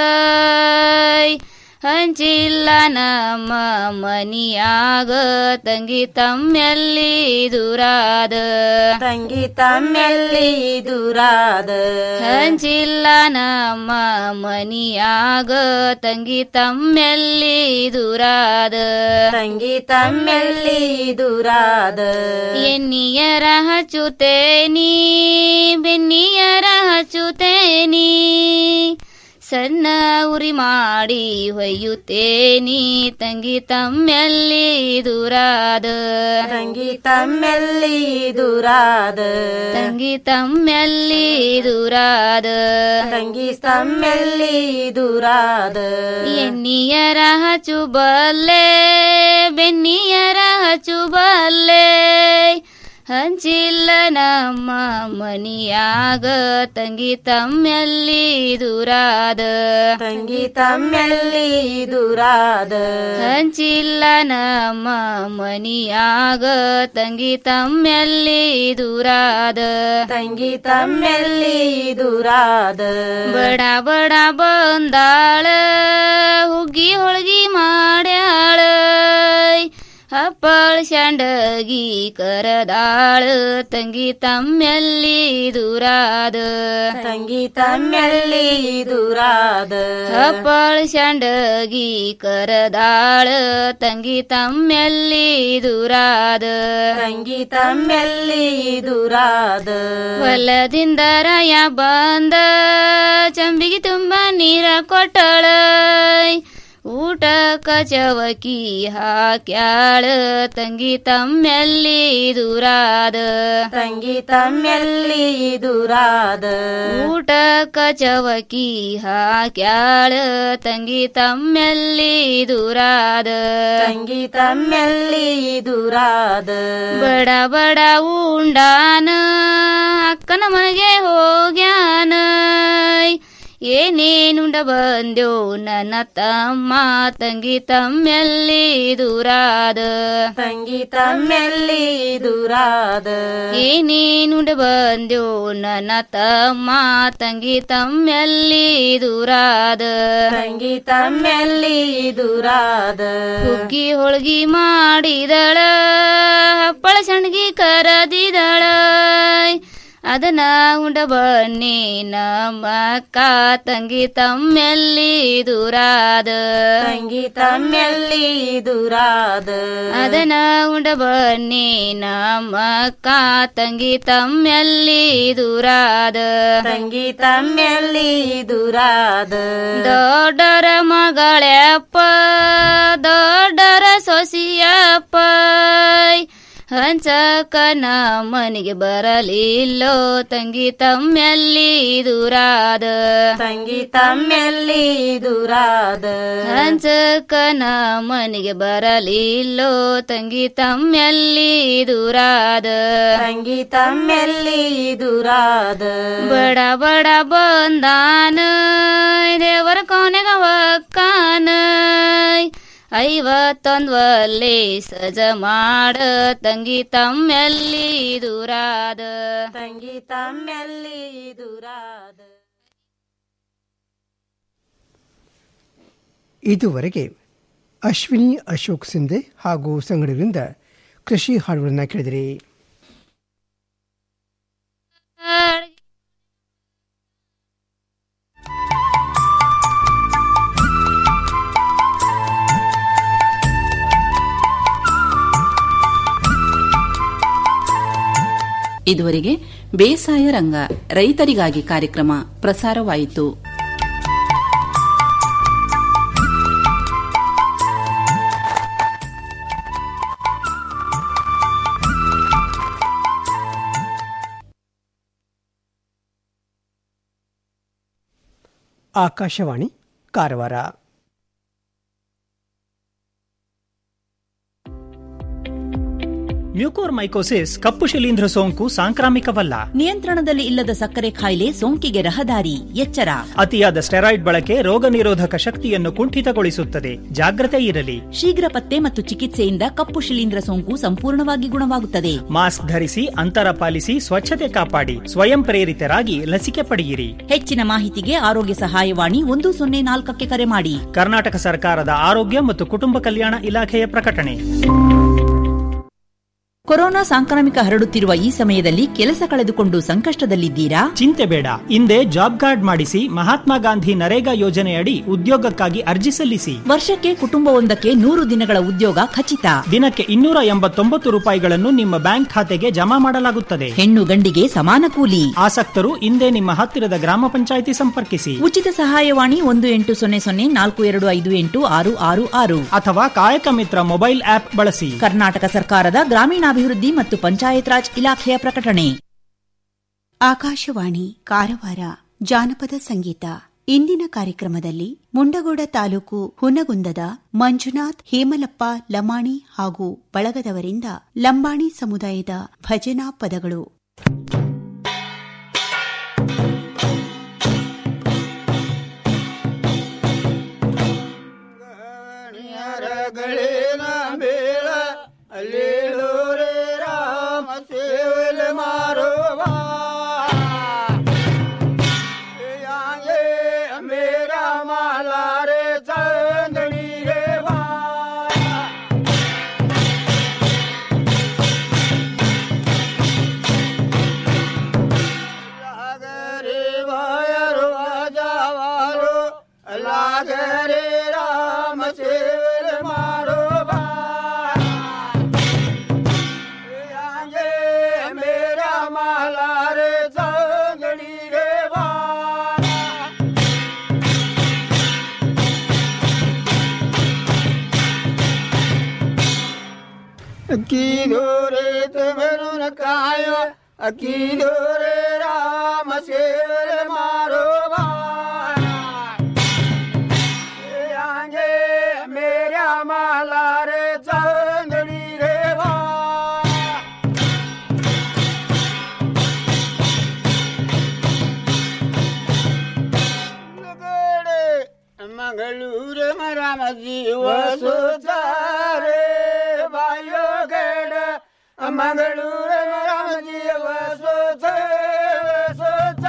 ಹಂಚಿಲ್ಲ ನಮ್ಮ ಮನಿಯಾಗ ತಂಗಿ ತಮ್ಮೆಲ್ಲಿ ದೂರಾದ ತಂಗಿ ತಮ್ಮೆಲ್ಲಿ ದೂರಾದ ಹಂಚಿಲ್ಲ ನಮ್ಮ ಮನಿಯಾಗ ತಂಗಿ ತಮ್ಮೆಲ್ಲಿ ದೂರಾದ ತಂಗಿ ತಮ್ಮೆಲ್ಲಿ ದೂರಾದ ಎನ್ನಿಯರ ಹಚ್ಚುತ್ತೇನಿ ಬೆನ್ನಿಯರ ಹಚ್ಚುತ್ತೇನಿ ಸಣ್ಣ ಉರಿ ಮಾಡಿ ಹೊಯ್ಯುತ್ತೇನಿ ತಂಗಿ ತಮ್ಮೆಲ್ಲಿ ದೂರಾದ ತಂಗಿ ತಮ್ಮೆಲ್ಲಿ ದೂರಾದ ತಂಗಿ ತಮ್ಮೆಲ್ಲಿ ದೂರಾದ ತಂಗಿ ತಮ್ಮೆಲ್ಲಿ ದೂರಾದ ಎನ್ನಿಯರ ಹಚ್ಚು ಬಲ್ಲೆ ಬೆನ್ನಿಯರ ಹಚ್ಚು ಬಲ್ಲೆ ಹಂಚಿಲ್ಲ ನಮ್ಮ ಮನಿಯಾಗ ತಂಗಿ ತಮ್ಮೆಲ್ಲಿ ದೂರಾದ ತಂಗಿ ತಮ್ಮೆಲ್ಲಿ ದೂರಾದ ಹಂಚಿಲ್ಲ ನಮ್ಮ ಮನಿಯಾಗ ತಂಗಿ ತಮ್ಮೆಲ್ಲಿ ದೂರಾದ ತಂಗಿ ತಮ್ಮೆಲ್ಲಿ ದೂರಾದ ಬಡ ಬಡ ಬಂದಾಳ ಹುಗ್ಗಿ ಹೊಳ್ಗಿ ಮಾಡ್ಯಾಳ ಹಪ್ಪಳ ಶಾಂಡಗಿ ಕರದಾಳ ತಂಗಿ ತಮ್ಮೆಲ್ಲಿ ದೂರಾದ ತಂಗಿ ತಮ್ಮೆಲ್ಲಿ ದೂರಾದ ಹಪ್ಪಳ ಶಾಂಡಗಿ ಕರದಾಳ ತಂಗಿ ತಮ್ಮೆಲ್ಲಿ ದೂರಾದ ತಂಗಿ ತಮ್ಮೆಲ್ಲಿ ದೂರಾದ ಹೊಲದಿಂದ ರಾಯ ಬಂದ ಚಂಬಿಗೆ ತುಂಬ ನೀರ ಕೊಟ್ಟಳ ಊಟ ಕಚವಕಿ ಹಾಕ್ಯಾಳ ತಂಗಿ ತಮ್ಮೆಲ್ಲಿ ದೂರಾದ ತಂಗಿ ತಮ್ಮೆಲ್ಲಿ ದೂರಾದ ಊಟ ಕಚವಕಿ ಹಾಕ್ಯಾಳ ತಂಗಿ ತಮ್ಮೆಲ್ಲಿ ದೂರಾದ ತಂಗಿ ತಮ್ಮೆಲ್ಲಿ ದೂರಾದ ಬಡ ಬಡ ಉಂಡಾನ ಅಕ್ಕನ ಮನೆಗೆ ಹೋಗ್ಯಾನ ಏನೇನುಂಡ ಬಂದ್ಯೋ ನನ್ನ ತಮ್ಮ ತಂಗಿ ತಮ್ಮೆಲ್ಲಿ ದೂರಾದ ತಂಗಿ ತಮ್ಮೆಲ್ಲಿ ದೂರಾದ ಏನೇನುಂಡ ಬಂದ್ಯೋ ನನ್ನ ತಮ್ಮ ತಂಗಿ ತಮ್ಮೆಲ್ಲಿ ದೂರಾದ ತಂಗಿ ತಮ್ಮೆಲ್ಲಿ ದೂರಾದ ಹುಗ್ಗಿ ಹೊಳ್ಗಿ ಮಾಡಿದಳ ಹಪ್ಪಳ ಸಣ್ಗಿ ಕರದಿದಳ ಅದನ್ನ ಉಂಡ ಬನ್ನಿ ನಮ್ಮ ಅಕ್ಕ ತಂಗಿ ತಮ್ಮೆಲ್ಲಿ ದೂರಾದ ತಂಗಿ ತಮ್ಮೆಲ್ಲಿ ದೂರಾದ ಅದನ್ನ ಉಂಡ ಬನ್ನಿ ನಮ್ಮ ಅಕ್ಕ ತಂಗಿ ತಮ್ಮೆಲ್ಲಿ ದೂರಾದ ತಂಗಿ ತಮ್ಮೆಲ್ಲಿ ದೂರಾದ ದೊಡ್ಡರ ಮಗಳೆಪ್ಪ ದೊಡ್ಡರ ಸೊಸಿಯಪ್ಪ ಹಂಚಕನ ಮನೆಗೆ ಬರಲಿಲ್ಲೋ ತಂಗಿ ತಮ್ಮೆಲ್ಲಿ ದೂರಾದ ತಂಗಿ ತಮ್ಮೆಲ್ಲಿ ದೂರಾದ ಹಂಚಕನ ಮನೆಗೆ ಬರಲಿಲ್ಲೋ ತಂಗಿ ತಮ್ಮೆಲ್ಲಿ ದೂರಾದ ತಂಗಿ ತಮ್ಮೆಲ್ಲಿ ದೂರಾದ ಬಡ ಬಡ ಬಂದಾನ ದೇವರ ಕೊನೆಗ ಒಕ್ಕಾನ ಐವತ್ತೊಂದ್ ಒಲ್ಲೆ ಸಜ ಮಾಡ ತಂಗಿ ತಮ್ಮೆಲ್ಲಿ ದೂರಾದ ತಂಗಿ ತಮ್ಮೆಲ್ಲಿ ದೂರಾದ ಇದುವರೆಗೆ ಅಶ್ವಿನಿ ಅಶೋಕ್ ಸಿಂಧೆ ಹಾಗೂ ಸಂಗಡರಿಂದ ಕೃಷಿ ಹಾಡುಗಳನ್ನು ಕೇಳಿದಿರಿ ಇದುವರೆಗೆ ಬೇಸಾಯ ರಂಗ ರೈತರಿಗಾಗಿ ಕಾರ್ಯಕ್ರಮ ಪ್ರಸಾರವಾಯಿತು ಆಕಾಶವಾಣಿ ಕಾರವಾರ ಮ್ಯೂಕೋರ್ಮೈಕೋಸಿಸ್ ಕಪ್ಪು ಶಿಲೀಂಧ್ರ ಸೋಂಕು ಸಾಂಕ್ರಾಮಿಕವಲ್ಲ ನಿಯಂತ್ರಣದಲ್ಲಿ ಇಲ್ಲದ ಸಕ್ಕರೆ ಕಾಯಿಲೆ ಸೋಂಕಿಗೆ ರಹದಾರಿ ಎಚ್ಚರ ಅತಿಯಾದ ಸ್ಟೆರಾಯ್ಡ್ ಬಳಕೆ ರೋಗ ನಿರೋಧಕ ಶಕ್ತಿಯನ್ನು ಕುಂಠಿತಗೊಳಿಸುತ್ತದೆ ಜಾಗ್ರತೆ ಇರಲಿ ಶೀಘ್ರ ಪತ್ತೆ ಮತ್ತು ಚಿಕಿತ್ಸೆಯಿಂದ ಕಪ್ಪು ಶಿಲೀಂಧ್ರ ಸೋಂಕು ಸಂಪೂರ್ಣವಾಗಿ ಗುಣವಾಗುತ್ತದೆ ಮಾಸ್ಕ್ ಧರಿಸಿ ಅಂತರ ಪಾಲಿಸಿ ಸ್ವಚ್ಛತೆ ಕಾಪಾಡಿ ಸ್ವಯಂ ಪ್ರೇರಿತರಾಗಿ ಲಸಿಕೆ ಪಡೆಯಿರಿ ಹೆಚ್ಚಿನ ಮಾಹಿತಿಗೆ ಆರೋಗ್ಯ ಸಹಾಯವಾಣಿ ಒಂದು ಸೊನ್ನೆ ನಾಲ್ಕಕ್ಕೆ ಕರೆ ಮಾಡಿ ಕರ್ನಾಟಕ ಸರ್ಕಾರದ ಆರೋಗ್ಯ ಮತ್ತು ಕುಟುಂಬ ಕಲ್ಯಾಣ ಇಲಾಖೆಯ ಪ್ರಕಟಣೆ ಕೊರೋನಾ ಸಾಂಕ್ರಾಮಿಕ ಹರಡುತ್ತಿರುವ ಈ ಸಮಯದಲ್ಲಿ ಕೆಲಸ ಕಳೆದುಕೊಂಡು ಸಂಕಷ್ಟದಲ್ಲಿದ್ದೀರಾ ಚಿಂತೆ ಬೇಡ ಹಿಂದೆ ಜಾಬ್ ಕಾರ್ಡ್ ಮಾಡಿಸಿ ಮಹಾತ್ಮ ಗಾಂಧಿ ನರೇಗಾ ಯೋಜನೆಯಡಿ ಉದ್ಯೋಗಕ್ಕಾಗಿ ಅರ್ಜಿ ಸಲ್ಲಿಸಿ ವರ್ಷಕ್ಕೆ ಕುಟುಂಬವೊಂದಕ್ಕೆ ನೂರು ದಿನಗಳ ಉದ್ಯೋಗ ಖಚಿತ ದಿನಕ್ಕೆ ಇನ್ನೂರ ಎಂಬತ್ತೊಂಬತ್ತು ರೂಪಾಯಿಗಳನ್ನು ನಿಮ್ಮ ಬ್ಯಾಂಕ್ ಖಾತೆಗೆ ಜಮಾ ಮಾಡಲಾಗುತ್ತದೆ ಹೆಣ್ಣು ಗಂಡಿಗೆ ಸಮಾನ ಕೂಲಿ ಆಸಕ್ತರು ಹಿಂದೆ ನಿಮ್ಮ ಹತ್ತಿರದ ಗ್ರಾಮ ಪಂಚಾಯಿತಿ ಸಂಪರ್ಕಿಸಿ ಉಚಿತ ಸಹಾಯವಾಣಿ ಒಂದು ಎಂಟು ಸೊನ್ನೆ ಸೊನ್ನೆ ನಾಲ್ಕು ಎರಡು ಐದು ಎಂಟು ಆರು ಆರು ಆರು ಅಥವಾ ಕಾಯಕ ಮಿತ್ರ ಮೊಬೈಲ್ ಆಪ್ ಬಳಸಿ ಕರ್ನಾಟಕ ಸರ್ಕಾರದ ಗ್ರಾಮೀಣಾಭಿವೃದ್ಧಿ ಮತ್ತು ಪಂಚಾಯತ್ ರಾಜ್ ಇಲಾಖೆಯ ಪ್ರಕಟಣೆ ಆಕಾಶವಾಣಿ ಕಾರವಾರ ಜಾನಪದ ಸಂಗೀತ ಇಂದಿನ ಕಾರ್ಯಕ್ರಮದಲ್ಲಿ ಮುಂಡಗೋಡ ತಾಲೂಕು ಹುನಗುಂದದ ಮಂಜುನಾಥ್ ಹೇಮಲಪ್ಪ ಲಮಾಣಿ ಹಾಗೂ ಬಳಗದವರಿಂದ ಲಂಬಾಣಿ ಸಮುದಾಯದ ಭಜನಾ ಪದಗಳು ಗಳಿನ ಬೇಳ ಅಲ್ಲೇಳು ರೇ ರಾಮ ಸೇವಲೆ ಮಾರುವ ಯಾಂಗೆ ಮೇರ ಮಾಲಾ ರೇ ಚಂದಣಿ ರೇ ಬಾ ಲಾಗರೆ ವಾಯರು ವಾಜಾವಾರು ಲಾಗರೆ ರಾಮ ಸೇವಲೆ ಮಾರೋ ಬಾ ಯಾಂಗೆ ಮೇರ ಮಾಲಾ ರೇ ಚಂದಣಿ ರೇ ಬಾ ಅಕ್ಕಿ ದೋರೆ ತಮನು ನ ಕಾಯ ಅಕ್ಕಿ ದೋರೆ ರಾಮ ಸೇವಲೆ ಮಾರೋ ಬಾ ಯಾಂಗೆ ಮೇರ ಮಾಲಾ ರೇ ಚಂದಣಿ ರೇ ಬಾ ಮಂಗಳೂರ ಮರಾಮ ಜೀವ ಸುಚಾರೆ ಬಾಯೋ ಗಡ ಮಂಗಳೂರ ಮರಾಮ ಜೀವ ಸುಚ ಸುಚ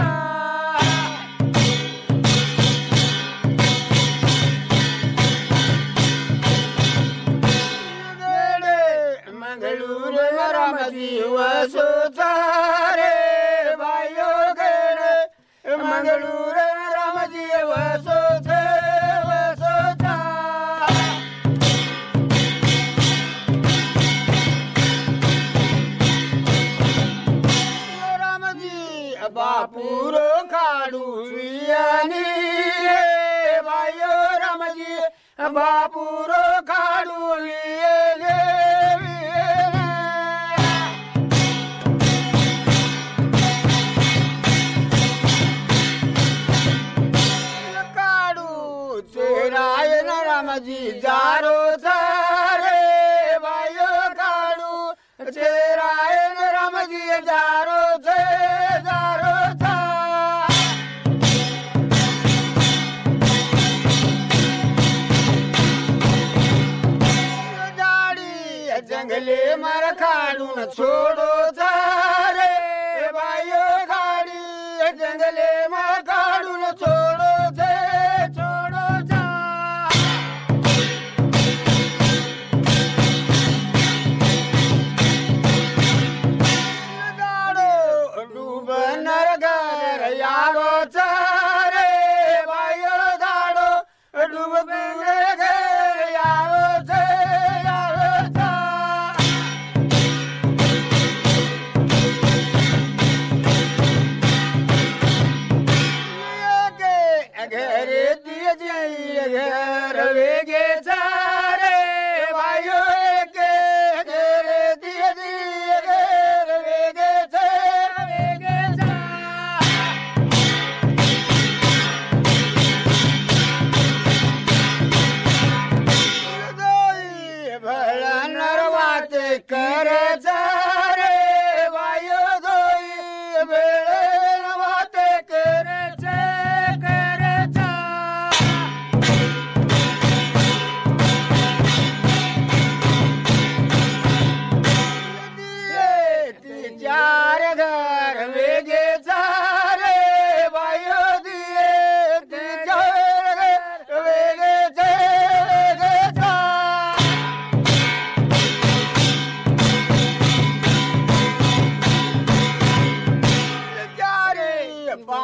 ಮಂಗಳೂರ ಮರಾಮ ಜೀವ ಸುಚಾರೆ ಬಾಯೋ ಗಡ ಮಂಗಳೂರ ರಾಮ ಜೀವ ಸುಚ ಸುಚ ರಾಮಜಿ ಬಾಪೂರೋ ಕಾಡು ವಿಯಾನಿ ಬಾಯೋ ರಾಮಜಿ ಬಾಪೂರೋ ಕಾಡು ವಿಯೇ ಕಾಡು ಚೇರಾಯನ ರಾಮಜಿ ಜಾರೋ ಸಾರೆ ಬಾಯೋ ಕಾಡು ಚೇರಾಯನ ರಾಮಜಿ ಜಾರೋ ಛೇ ಜಾರೋ ಛಾ जाड़ी जंगले मर खाड़ू न छोड़ो सारे भाइयो गाड़ी जंगले मर खाड़ू न छोड़ो से छोड़ो जा गाड़ो डूब नरगर यारो चारे भाइयो गाड़ो डूब नरगर यारो से यारो चा घरे दिए जी घर वेगे चारे भाइयो के घरे दिए जी घर वेगे चारे वेगे चा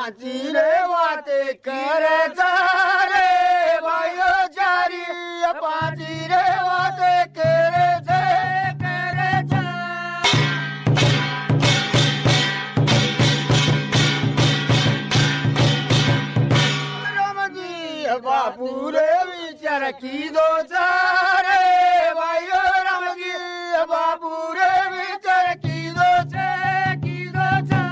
पाची रे वाते करे रे भाइयो चारी पाची रे वाते करे थे करे चा रामजी बापू रे विचार की दो चारे भाइयो रामजी बापू रे विचार की दो छे की दो चा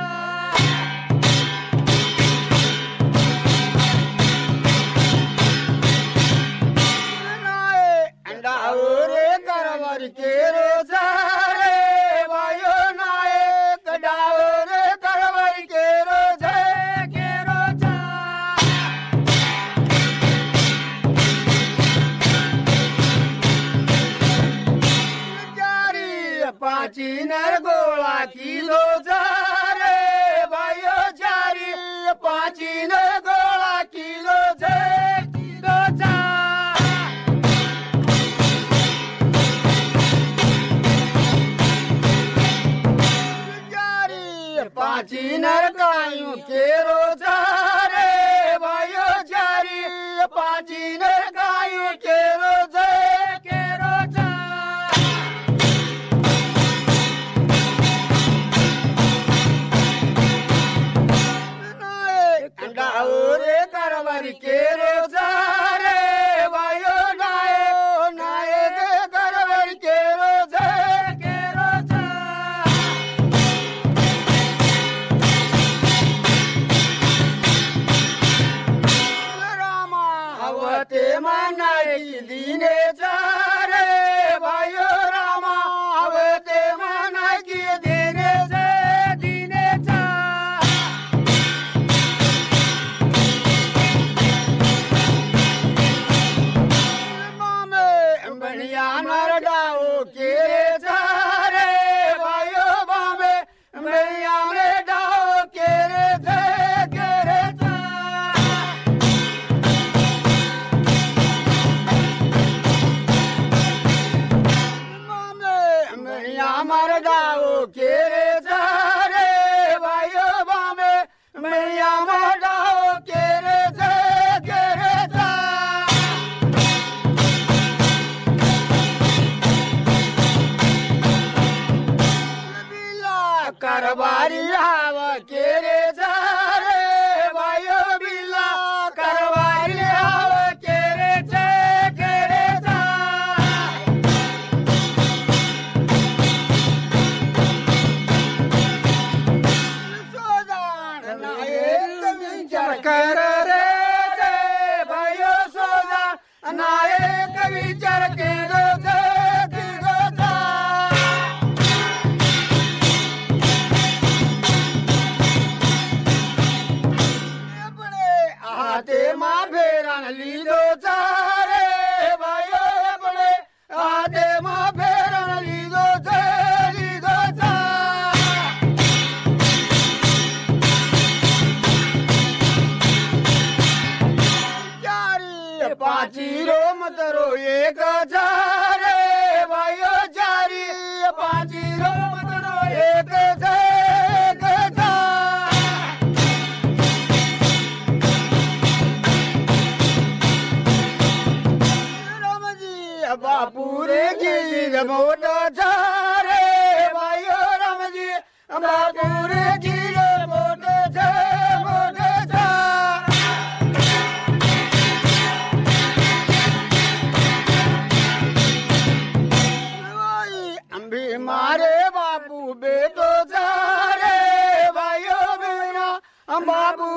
डावरे करवर के रोजारे वायो नायक डावरे करवर के रोजे के रोजा जारी पाची नर गोळा की रोजारे वायो जारी पाची नर गोळा की रोजे की रोजा पाची नरकायूं केरो जारे भाइयो जारी पाची नरकायूं केरो जे केरो जा डाउरे करवर केरो जारे भाइयो नाये नाये करवर केरो जे केरो जा ಅವತೆ ಮನಾಯಿ ದೀನೆ ಜಾರೆ ವಾಯೋ ರಾಮ ಅವತೆ ಮನಾಗಿ ದೀನೆ ಜೇ ದೀನೆ ಜಾ बढ़िया मर डाओ के जारे वायो बामे बढ़िया मर डाओ के रे जे के रे जा बढ़िया मर डाओ के रे जारे वायो बामे बढ़िया मर डाओ के रे जे के रे जा करवारी हाव केरे जारे वायो बिल्ला करवारी हाव केरे जे केरे जा विचार कर रे जे भयो सोजा नायक विचार केरो जे केरो जा आते माँ फेरन लीलो चारे भाइयो अपने आते माँ फेरन लीलो चे लीलो चा चारी पाची रो मत रो एक चारे भाइयो चारी पाची रो मत रो एक चे एक चा बापू रे गिर मोटा झारे भाइयो राम जी बापू रे गिर मोटा झा मोटा झा अंबी मारे बापू बेटो झारे भाइयो बिना बापू